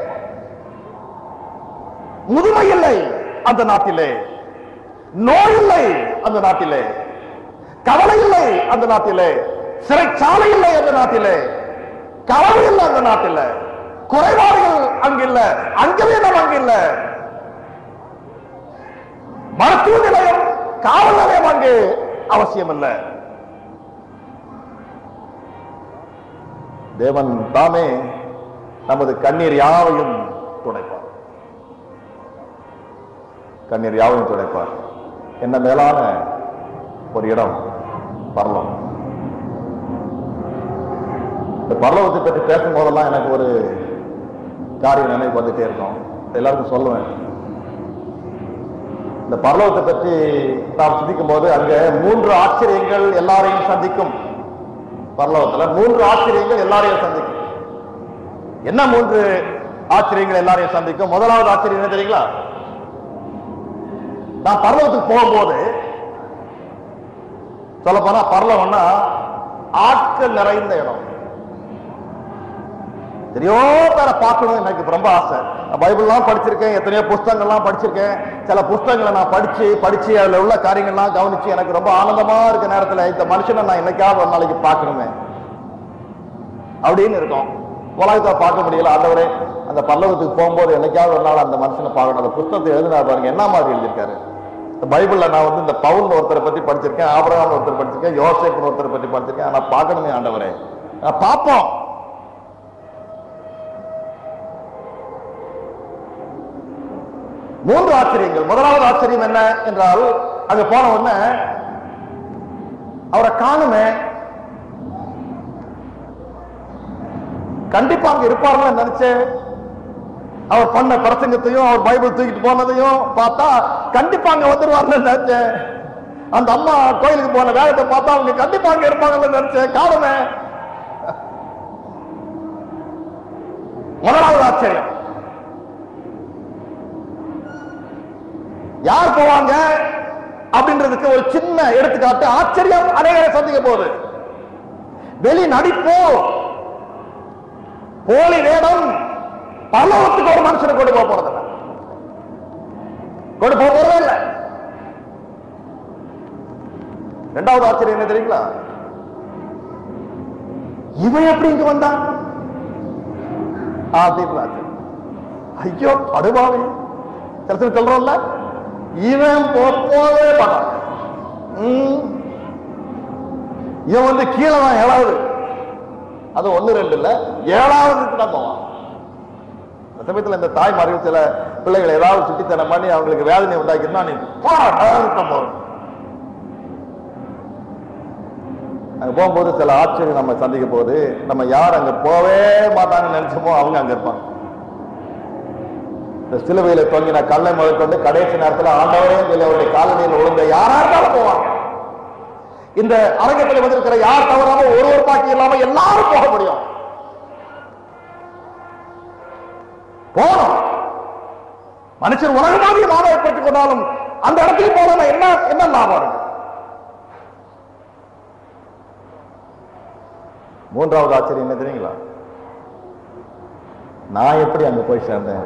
முதுமை இல்லை அந்த நாட்டிலே நோய் இல்லை அந்த நாட்டிலே கவலை இல்லை அந்த நாட்டிலே சிறைச்சாலை இல்லை அந்த நாட்டிலே களவு இல்லை அந்த நாட்டிலே குறைபாடுகள் அங்கில்ல அங்கவீனம் அங்கில்ல மருத்துவ நிலையம் காவல் நிலையம் அங்கு அவசியம் இல்லை தேவன் தாமே நமது கண்ணீர் யாவையும் துடைப்பார் கண்ணீர் யாவையும் துடைப்பார் என்ன மேலான ஒரு இடம் பரலோகம் இந்த பரலோகத்தை பற்றி பேசும்போதெல்லாம் எனக்கு ஒரு காரியம் நினைவு வந்துட்டே இருக்கும் எல்லாருக்கும் சொல்லுவேன் இந்த பரலோகத்தை பற்றி நாம் சிந்திக்கும் போது அங்க மூன்று ஆச்சரியங்கள் எல்லாரையும் சந்திக்கும் பரலோகத்துல மூன்று ஆச்சரியங்கள் எல்லாரையும் சந்திக்கும் என்ன மூன்று ஆச்சரியங்கள் எல்லாரையும் சந்திக்கும் முதலாவது ஆச்சரியம் என்ன தெரியுங்களா நான் பரலோகத்துக்கு போகும்போது சொல்ல போனா பரலோகம்னா ஆட்கள் நிறைந்த இடம் எத்தனையோ பேரை பார்க்கணும் எனக்கு ரொம்ப ஆசை நான் பைபிள்லாம் படிச்சிருக்கேன் எத்தனையோ புஸ்தகங்கள்லாம் படிச்சிருக்கேன் சில புஸ்தகங்களை நான் படிச்சு படிச்சு அதுல உள்ள காரியங்கள்லாம் கவனிச்சு எனக்கு ரொம்ப ஆனந்தமா இருக்க நேரத்துல இந்த மனுஷனை நான் என்னைக்காவது ஒரு நாளைக்கு பார்க்கணுமே அப்படின்னு இருக்கும் உலகத்தை பார்க்க முடியல ஆண்டவரே அந்த பல்லவத்துக்கு போகும்போது என்னைக்காவது ஒரு நாள் அந்த மனுஷனை பார்க்கணும் அந்த புஸ்தகத்தை எழுதினா பாருங்க என்ன மாதிரி எழுதியிருக்காரு இந்த பைபிள்ல நான் வந்து இந்த பவுல் ஒருத்தரை பத்தி படிச்சிருக்கேன் ஆபரகாம் ஒருத்தர் படிச்சிருக்கேன் யோசேப் ஒருத்தரை பத்தி படிச்சிருக்கேன் ஆனா பார்க்கணுமே ஆண்டவரே நான் பார்ப்போம் மூன்று ஆச்சரியங்கள் முதலாவது ஆச்சரியம் என்ன என்றால் அங்க போன உடனே அவரை காணுமே கண்டிப்பா அங்க இருப்பாருன்னு நினைச்சேன் அவர் பண்ண பிரசங்கத்தையும் அவர் பைபிள் தூக்கிட்டு போனதையும் பார்த்தா கண்டிப்பா அங்க வந்துருவாருன்னு நினைச்சேன் அந்த அம்மா கோயிலுக்கு போன வேகத்தை பார்த்தா அவங்க கண்டிப்பா அங்க இருப்பாங்கன்னு நினைச்சேன் காணுமே முதலாவது ஆச்சரியம் யார் போவாங்க அப்படின்றதுக்கு ஒரு சின்ன எடுத்துக்காட்டு ஆச்சரியம் அநேகரை சந்திக்க போகுது வெளி நடிப்போ போலி வேடம் பல்லவத்துக்கு ஒரு மனுஷனை கொண்டு போக போறது இல்ல. கொண்டு போக போறதே இல்ல ரெண்டாவது ஆச்சரியம் என்ன தெரியுங்களா இவன் எப்படி இங்க வந்தான் அப்படின்னு ஆச்சரியம். ஐயோ படுபாவே சில பேர் சொல்றோம்ல இவன் போ- போகவே மாட்டான் ம். இவன் வந்து கீழே தான் ஏழாவது அது ஒண்ணு ரெண்டு இல்ல ஏழாவதுக்கு தான் போவான் அந்த சமயத்துல இந்த தாய்மார்கள் சில பிள்ளைகளை ஏதாவது சுட்டித்தனம் பண்ணி அவங்களுக்கு வேதனை உண்டாக்கினா நீ போடா, ஏழாவதுக்கு தான் போறோம் அங்க போகும்போது சில ஆச்சரியம் நம்ம சந்திக்க போது நம்ம யார் அங்க போவே மாட்டாங்கன்னு நினைச்சோமோ அவங்க அங்க இருப்பாங்க இந்த சிலுவையில தொங்கின கல்லை முதற்கொண்டு கடைசி நேரத்துல ஆண்டவரே சொல்லி அவருடைய காலனியில் விழுந்த யாரா இருந்தாலும் போவாங்க இந்த அரங்கத்தில் வந்திருக்கிற யார் தவறாம ஒரு ஒரு பாக்கி இல்லாம எல்லாரும் போக முடியும் போகணும் மனுஷன் உலகமாகிய மாதம் ஏற்படுத்திக் கொண்டாலும் அந்த இடத்துக்கு போனா என்ன என்ன லாபம் இருக்கு மூன்றாவது ஆச்சரியம் என்ன தெரியுங்களா நான் எப்படி அங்க போய் சேர்ந்தேன்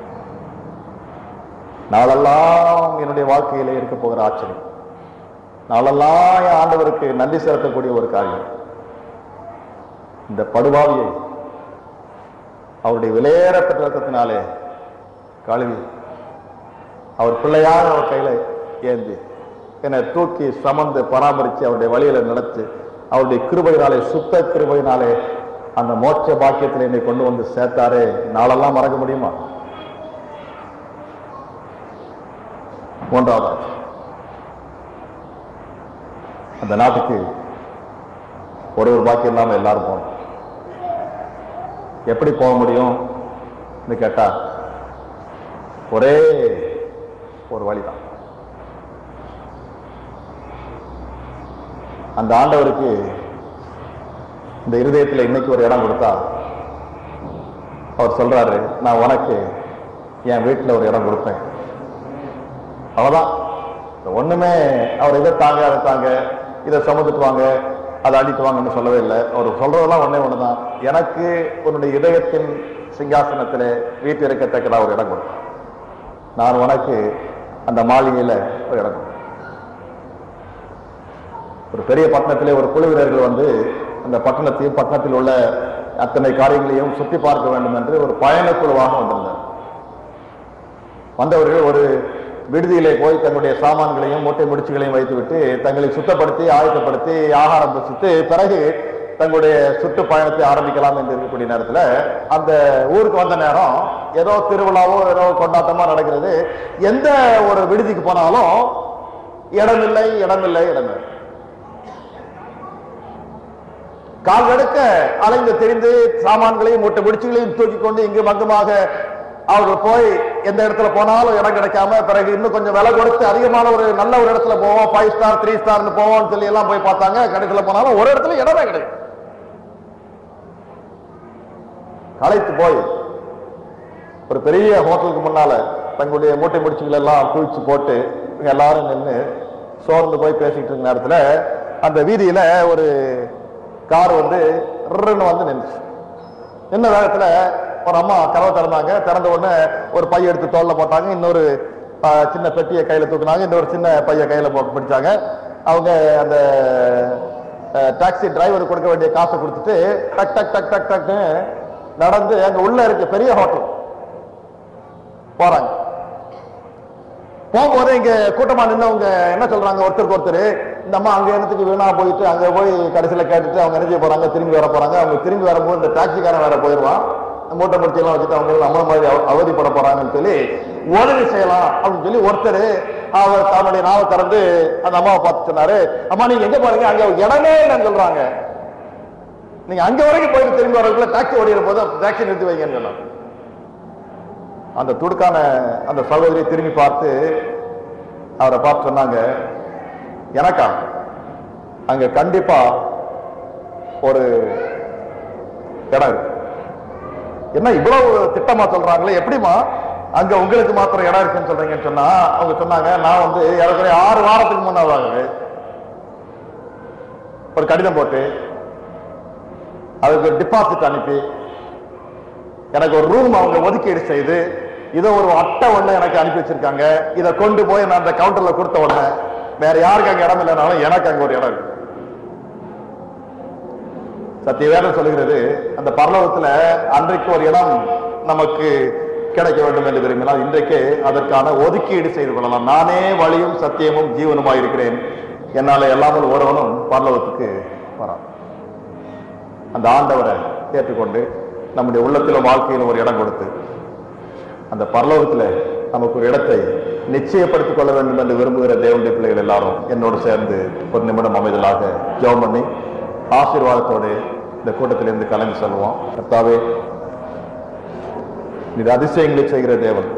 நாளெல்லாம் என்னுடைய வாழ்க்கையில இருக்க போகிற ஆச்சரியம் நாளெல்லாம் என் ஆண்டவருக்கு நன்றி செலுத்தக்கூடிய ஒரு காரியம் இந்த படுபாவியை அவருடைய விலையேறப்பட்ட ரத்தத்தினாலே கழுவி அவர் பிள்ளையாக அவர் கையில ஏந்தி என்னை தூக்கி சமந்து பராமரித்து அவருடைய வழியில நடத்தி அவருடைய கிருபையினாலே சுத்த கிருபையினாலே அந்த மோட்ச பாக்கியத்தில் என்னை கொண்டு வந்து சேர்த்தாரே நாளெல்லாம் மறக்க முடியுமா மூன்றாவது ஆச்சு. அந்த நாட்டுக்கு ஒரு ஒரு பாக்கியம் இல்லாம எல்லாரும் போகணும் எப்படி போக முடியும் கேட்டா ஒரே ஒரு வழிதான் அந்த ஆண்டவருக்கு இந்த இருதயத்தில் இன்னைக்கு ஒரு இடம் கொடுத்தா அவர் சொல்றாரு நான் உனக்கு என் வீட்டில் ஒரு இடம் கொடுப்பேன் அவ்வளவுதான் ஒண்ணுமே அவர் இதை தாங்க அதை தாங்க இதை சுமந்துட்டு வாங்க அதை அடித்து வாங்கன்னு சொல்லவே இல்லை அவர் சொல்றதெல்லாம் ஒண்ணே ஒண்ணுதான் எனக்கு உன்னுடைய இதயத்தின் சிங்காசனத்திலே வீட்டு இருக்கத்தக்கதா ஒரு இடம் கொடுப்பேன் நான் உனக்கு அந்த மாளிகையில ஒரு இடம் கொடுப்பேன் ஒரு பெரிய பட்டணத்திலே ஒரு குழுவினர்கள் வந்து அந்த பட்டணத்தையும் பட்டணத்தில் உள்ள அத்தனை காரியங்களையும் சுற்றி பார்க்க வேண்டும் என்று ஒரு பயணக்குழுவாக வந்திருந்தார் வந்தவர்கள் ஒரு விடுதியிலே போய் தங்களுடைய சாமான்களையும் மூட்டை முடிச்சுகளையும் வைத்துவிட்டு தங்களை சுத்தப்படுத்தி ஆயத்தப்படுத்தி ஆகாரம் புசித்து பிறகு தங்களுடைய சுற்று பயணத்தை ஆரம்பிக்கலாம் என்று இருக்கக்கூடிய நேரத்துல அந்த ஊருக்கு வந்த நேரம் ஏதோ திருவிழாவோ ஏதோ கொண்டாட்டமா நடக்கிறது எந்த ஒரு விடுதிக்கு போனாலும் இடமில்லை இடமில்லை இடமில்லை கால் எடுக்க அலைந்து திரிந்து சாமான்களையும் மூட்டை முடிச்சுகளையும் தூக்கி கொண்டு இங்கு மங்குமாக அவர்கள் போய் எந்த இடத்துல போனாலும் இடம் கிடைக்காம பிறகு இன்னும் கொஞ்சம் விலை கொடுத்து அதிகமான ஒரு நல்ல ஒரு இடத்துல போவோம் ஃபைவ் ஸ்டார் த்ரீ ஸ்டார்னு போவோம்னு சொல்லி எல்லாம் போய் பார்த்தாங்க கடைசியில போனாலும் ஒரு இடத்துல இடமே கிடைக்கும் களைத்து போய் ஒரு பெரிய ஹோட்டலுக்கு முன்னால தங்களுடைய மூட்டை முடிச்சுகள் எல்லாம் குளிச்சு போட்டு இவங்க எல்லாரும் நின்று சோர்ந்து போய் பேசிக்கிட்டு இருக்க நேரத்துல அந்த வீதியில ஒரு கார் வந்து ருன்னு வந்து நின்றுச்சு நின்ன வேகத்துல ஒரு அம்மா கதவை திறந்தாங்க திறந்த உடனே ஒரு பைய எடுத்து தோல்ல போட்டாங்க இன்னொரு ஆ, சின்ன பெட்டியை கையில தூக்குனாங்க இன்னொரு சின்ன பைய கையில போட்டு பிடிச்சாங்க அவங்க அந்த டாக்ஸி டிரைவர் கொடுக்க வேண்டிய காசை கொடுத்துட்டு டக் டக் டக் டக் டக்னு நடந்து அங்க உள்ள இருக்கு பெரிய ஹோட்டல் போறாங்க போகும்போது இங்க கூட்டமா நின்னவங்க என்ன சொல்றாங்க ஒருத்தருக்கு ஒருத்தர் இந்த அம்மா அங்க இடத்துக்கு வீணா போயிட்டு அங்க போய் கடைசியில கேட்டுட்டு அவங்க என்ன செய்ய போறாங்க திரும்பி வர போறாங்க அவங்க திரும்பி வரும்போது இந்த டாக்ஸிக்காரன் வேற போயிடுவான் மூட்டை முடிச்சு எல்லாம் வச்சுட்டு அவங்க நம்ம மாதிரி அவ- அவதிப்பட போறாங்கன்னு சொல்லி உதவி செய்யலாம் அப்படின்னு சொல்லி ஒருத்தர் அவர் தன்னுடைய நாவை திறந்து அந்த அம்மாவை பார்த்து சொன்னாரு அம்மா நீங்க எங்க போறீங்க அங்க இடமே இல்லைன்னு சொல்றாங்க நீங்க அங்க வரைக்கும் போயிட்டு திரும்பி வரக்குள்ள டாக்ஸி ஓடிற போது டாக்ஸி நிறுத்தி வைங்கன்னு சொன்னாங்க அந்த துடுக்கான அந்த சகோதரி திரும்பி பார்த்து அவரை பார்த்து சொன்னாங்க எனக்கா அங்க கண்டிப்பா ஒரு இடம் இருக்கு என்ன இவ்வளவு திட்டமா சொல்றாங்களே எப்படிமா அங்க உங்களுக்கு மாத்திரம் இடம் இருக்குன்னு சொல்றீங்கன்னு சொன்னா அவங்க சொன்னாங்க நான் வந்து ஏறக்குறைய ஆறு வாரத்துக்கு முன்னாடி ஒரு கடிதம் போட்டு அதுக்கு டிபாசிட் அனுப்பி எனக்கு ஒரு ரூம் அவங்க ஒதுக்கீடு செய்து இதை ஒரு அட்டை ஒண்ணு எனக்கு அனுப்பி வச்சிருக்காங்க இதை கொண்டு போய் நான் அந்த கவுண்டர்ல கொடுத்த உடனே வேற யாருக்கு அங்க இடம் இல்லைனாலும் எனக்கு அங்க ஒரு இடம் இருக்கு சத்திய வேதம் சொல்லுகிறது அந்த பரலோகத்துல அன்றைக்கு ஒரு இடம் நமக்கு கிடைக்க வேண்டும் என்று விரும்பினால் இன்றைக்கே அதற்கான ஒதுக்கீடு செய்து கொள்ளலாம் நானே வழியும் சத்தியமும் ஜீவனுமாய் இருக்கிறேன் என்னால எல்லாமல் ஒருவனும் பரலோகத்துக்கு வரான் அந்த ஆண்டவரை ஏற்றுக்கொண்டு நம்முடைய உள்ளத்திலும் வாழ்க்கையிலும் ஒரு இடம் கொடுத்து அந்த பரலோகத்துல நமக்கு ஒரு இடத்தை நிச்சயப்படுத்திக் கொள்ள வேண்டும் என்று விரும்புகிற தேவனுடைய பிள்ளைகள் எல்லாரும் என்னோடு சேர்ந்து ஒரு நிமிடம் அமைதலாக ஜெபம் பண்ணி ஆசீர்வாதத்தோடு இந்த கூட்டத்திலிருந்து கிளம்பி செல்வோம் கர்த்தாவே நீர் அதிசயங்களை செய்கிற தேவன்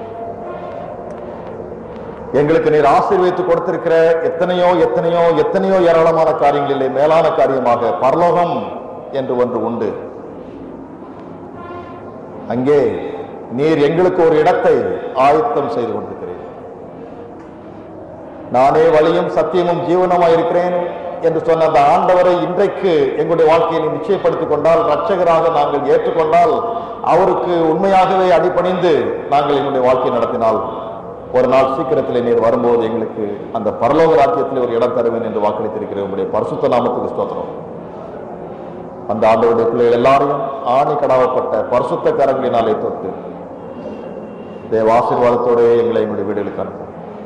எங்களுக்கு நீர் ஆசீர்வதித்து கொடுத்திருக்கிற எத்தனையோ எத்தனையோ எத்தனையோ ஏராளமான காரியங்களிலே மேலான காரியமாக பரலோகம் என்று ஒன்று உண்டு அங்கே நீர் எங்களுக்கு ஒரு இடத்தை ஆயத்தம் செய்து கொண்டிருக்கிறீர் நானே வழியும் சத்தியமும் ஜீவனமாய் இருக்கிறேன் என்று சொன்ன அந்த ஆண்டவரை இன்றைக்கு எங்களுடைய வாழ்க்கையை நீ நிச்சயப்படுத்திக் கொண்டால் ரட்சகராக நாங்கள் ஏற்றுக்கொண்டால் அவருக்கு உண்மையாகவே அடிபணிந்து நாங்கள் எங்களுடைய வாழ்க்கை நடத்தினால் ஒரு நாள் சீக்கிரத்தில் நீர் வரும்போது எங்களுக்கு அந்த பரலோக ராஜ்யத்தில் ஒரு இடம் தருவேன் என்று வாக்களித்திருக்கிற உங்களுடைய பரிசுத்த நாமத்துக்கு ஸ்தோத்திரம் அந்த ஆண்டவருடைய பிள்ளைகள் எல்லாரையும் ஆணி கடாவப்பட்ட பரிசுத்த கரங்களினாலே தொட்டு தேவ ஆசீர்வாதத்தோடு எங்களை எங்களுடைய வீடுகளுக்கு அனுப்பும்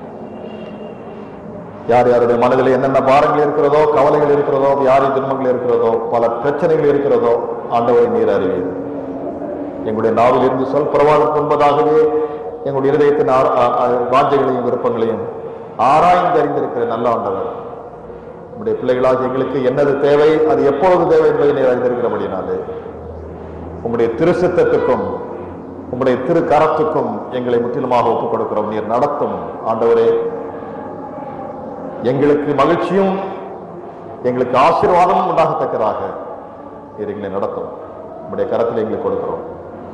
யார் யாருடைய மனதில் என்னென்ன பாரங்கள் இருக்கிறதோ கவலைகள் இருக்கிறதோ வியாதி துன்பங்கள் இருக்கிறதோ பல பிரச்சனைகள் இருக்கிறதோ ஆண்டவரை நீர் அறிவீர் எங்களுடைய நாவில் இருந்து சொல் பரவாயில்லை முன்பதாகவே எங்களுடைய இருதயத்தின் ஆ- ஆ- ஆ- வாஞ்சைகளையும் விருப்பங்களையும் ஆராய்ந்து அறிந்திருக்கிற நல்ல ஆண்டவர் நம்முடைய பிள்ளைகளாக எங்களுக்கு என்னது தேவை அது எப்பொழுது தேவை என்பதை நீர் அறிந்திருக்கிறபடினாலே உம்முடைய திருசித்தத்துக்கும் உம்முடைய திரு கரத்துக்கும் எங்களை முற்றிலுமாக ஒப்புக் கொடுக்கிறோம் நீர் நடத்தும் ஆண்டவரே எங்களுக்கு மகிழ்ச்சியும் எங்களுக்கு ஆசீர்வாதமும் உண்டாகத்தக்கதாக நீர் எங்களை நடத்தும் உம்முடைய கரத்தில் எங்களுக்கு கொடுக்கிறோம்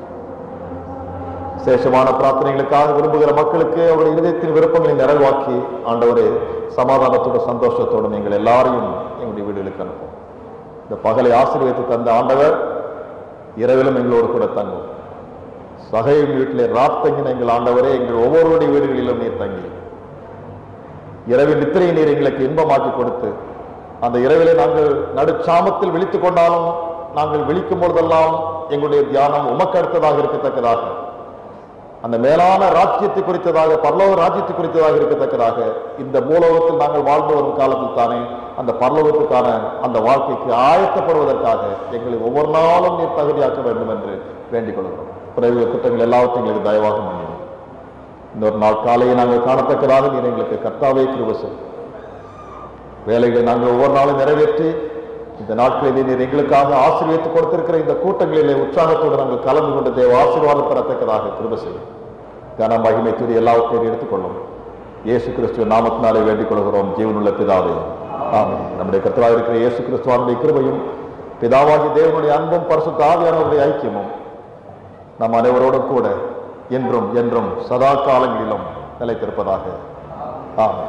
சேஷமான பிரார்த்தனைகளுக்காக விரும்புகிற மக்களுக்கு அவருடைய இதயத்தின் விருப்பங்களை நிறைவாக்கி ஆண்டவரே சமாதானத்தோடும் சந்தோஷத்தோடும் எங்கள் எல்லாரையும் எங்களுடைய வீடுகளுக்கு அனுப்பும் இந்த பகலை ஆசீர்வதித்து தந்த ஆண்டவர் இரவிலும் எங்களோடு கூட தங்கும் சகையின் வீட்டிலே ராத்தங்கின எங்கள் ஆண்டவரே எங்கள் ஒவ்வொருவருடைய வீடுகளிலும் நீர் தங்கி இரவில் நித்திரை நீர் எங்களுக்கு இன்பமாக்கி கொடுத்து அந்த இரவிலே நாங்கள் நடுச்சாமத்தில் விழித்துக் கொண்டாலும் நாங்கள் விழிக்கும் பொழுதெல்லாம் எங்களுடைய தியானம் உமக்கு அடுத்ததாக இருக்கத்தக்கதாக அந்த மேலான ராஜ்யத்தை குறித்ததாக பரலோக ராஜ்யத்தை குறித்ததாக இருக்கத்தக்கதாக இந்த மூலோகத்தில் நாங்கள் வாழ்ந்து வரும் காலத்தில் தானே அந்த பரலோகத்துக்கான அந்த வாழ்க்கைக்கு ஆயத்தப்படுவதற்காக எங்களை ஒவ்வொரு நாளும் நீர் தகுதியாக்க வேண்டும் என்று வேண்டிக் கொள்கிறோம் பிறகு குற்றங்கள் எல்லாவற்றையும் எங்களுக்கு தயவாக மன்னியும் இந்த ஒரு நாள் காலையை நாங்கள் காணத்தக்கதாக நீர் எங்களுக்கு கர்த்தாவே கிருபசம் வேலைகளை நாங்கள் ஒவ்வொரு நாளும் நிறைவேற்றி இந்த நாட்களிலே நீர் எங்களுக்காக ஆசீர்வதித்து கொடுத்திருக்கிற இந்த கூட்டங்களிலே உற்சாகத்தோடு நாங்கள் கலந்து கொண்டு தேவ ஆசீர்வாதம் பெறத்தக்கதாக கிருப செய்யும் கன மகிமை துதி எல்லாவற்றையும் எடுத்துக்கொள்ளும் இயேசு கிறிஸ்துவ நாமத்தினாலே வேண்டிக் கொள்கிறோம் ஜீவனுள்ள பிதாவே ஆமென் நம்முடைய கர்த்தராக இருக்கிற இயேசு கிறிஸ்துவானுடைய கிருபையும் பிதாவாகி தேவனுடைய அன்பும் பரிசுத்த ஆவியானவருடைய ஐக்கியமும் நம் அனைவரோடும் கூட என்றும் என்றும் சதா காலங்களிலும் நிலைத்திருப்பதாக ஆமென்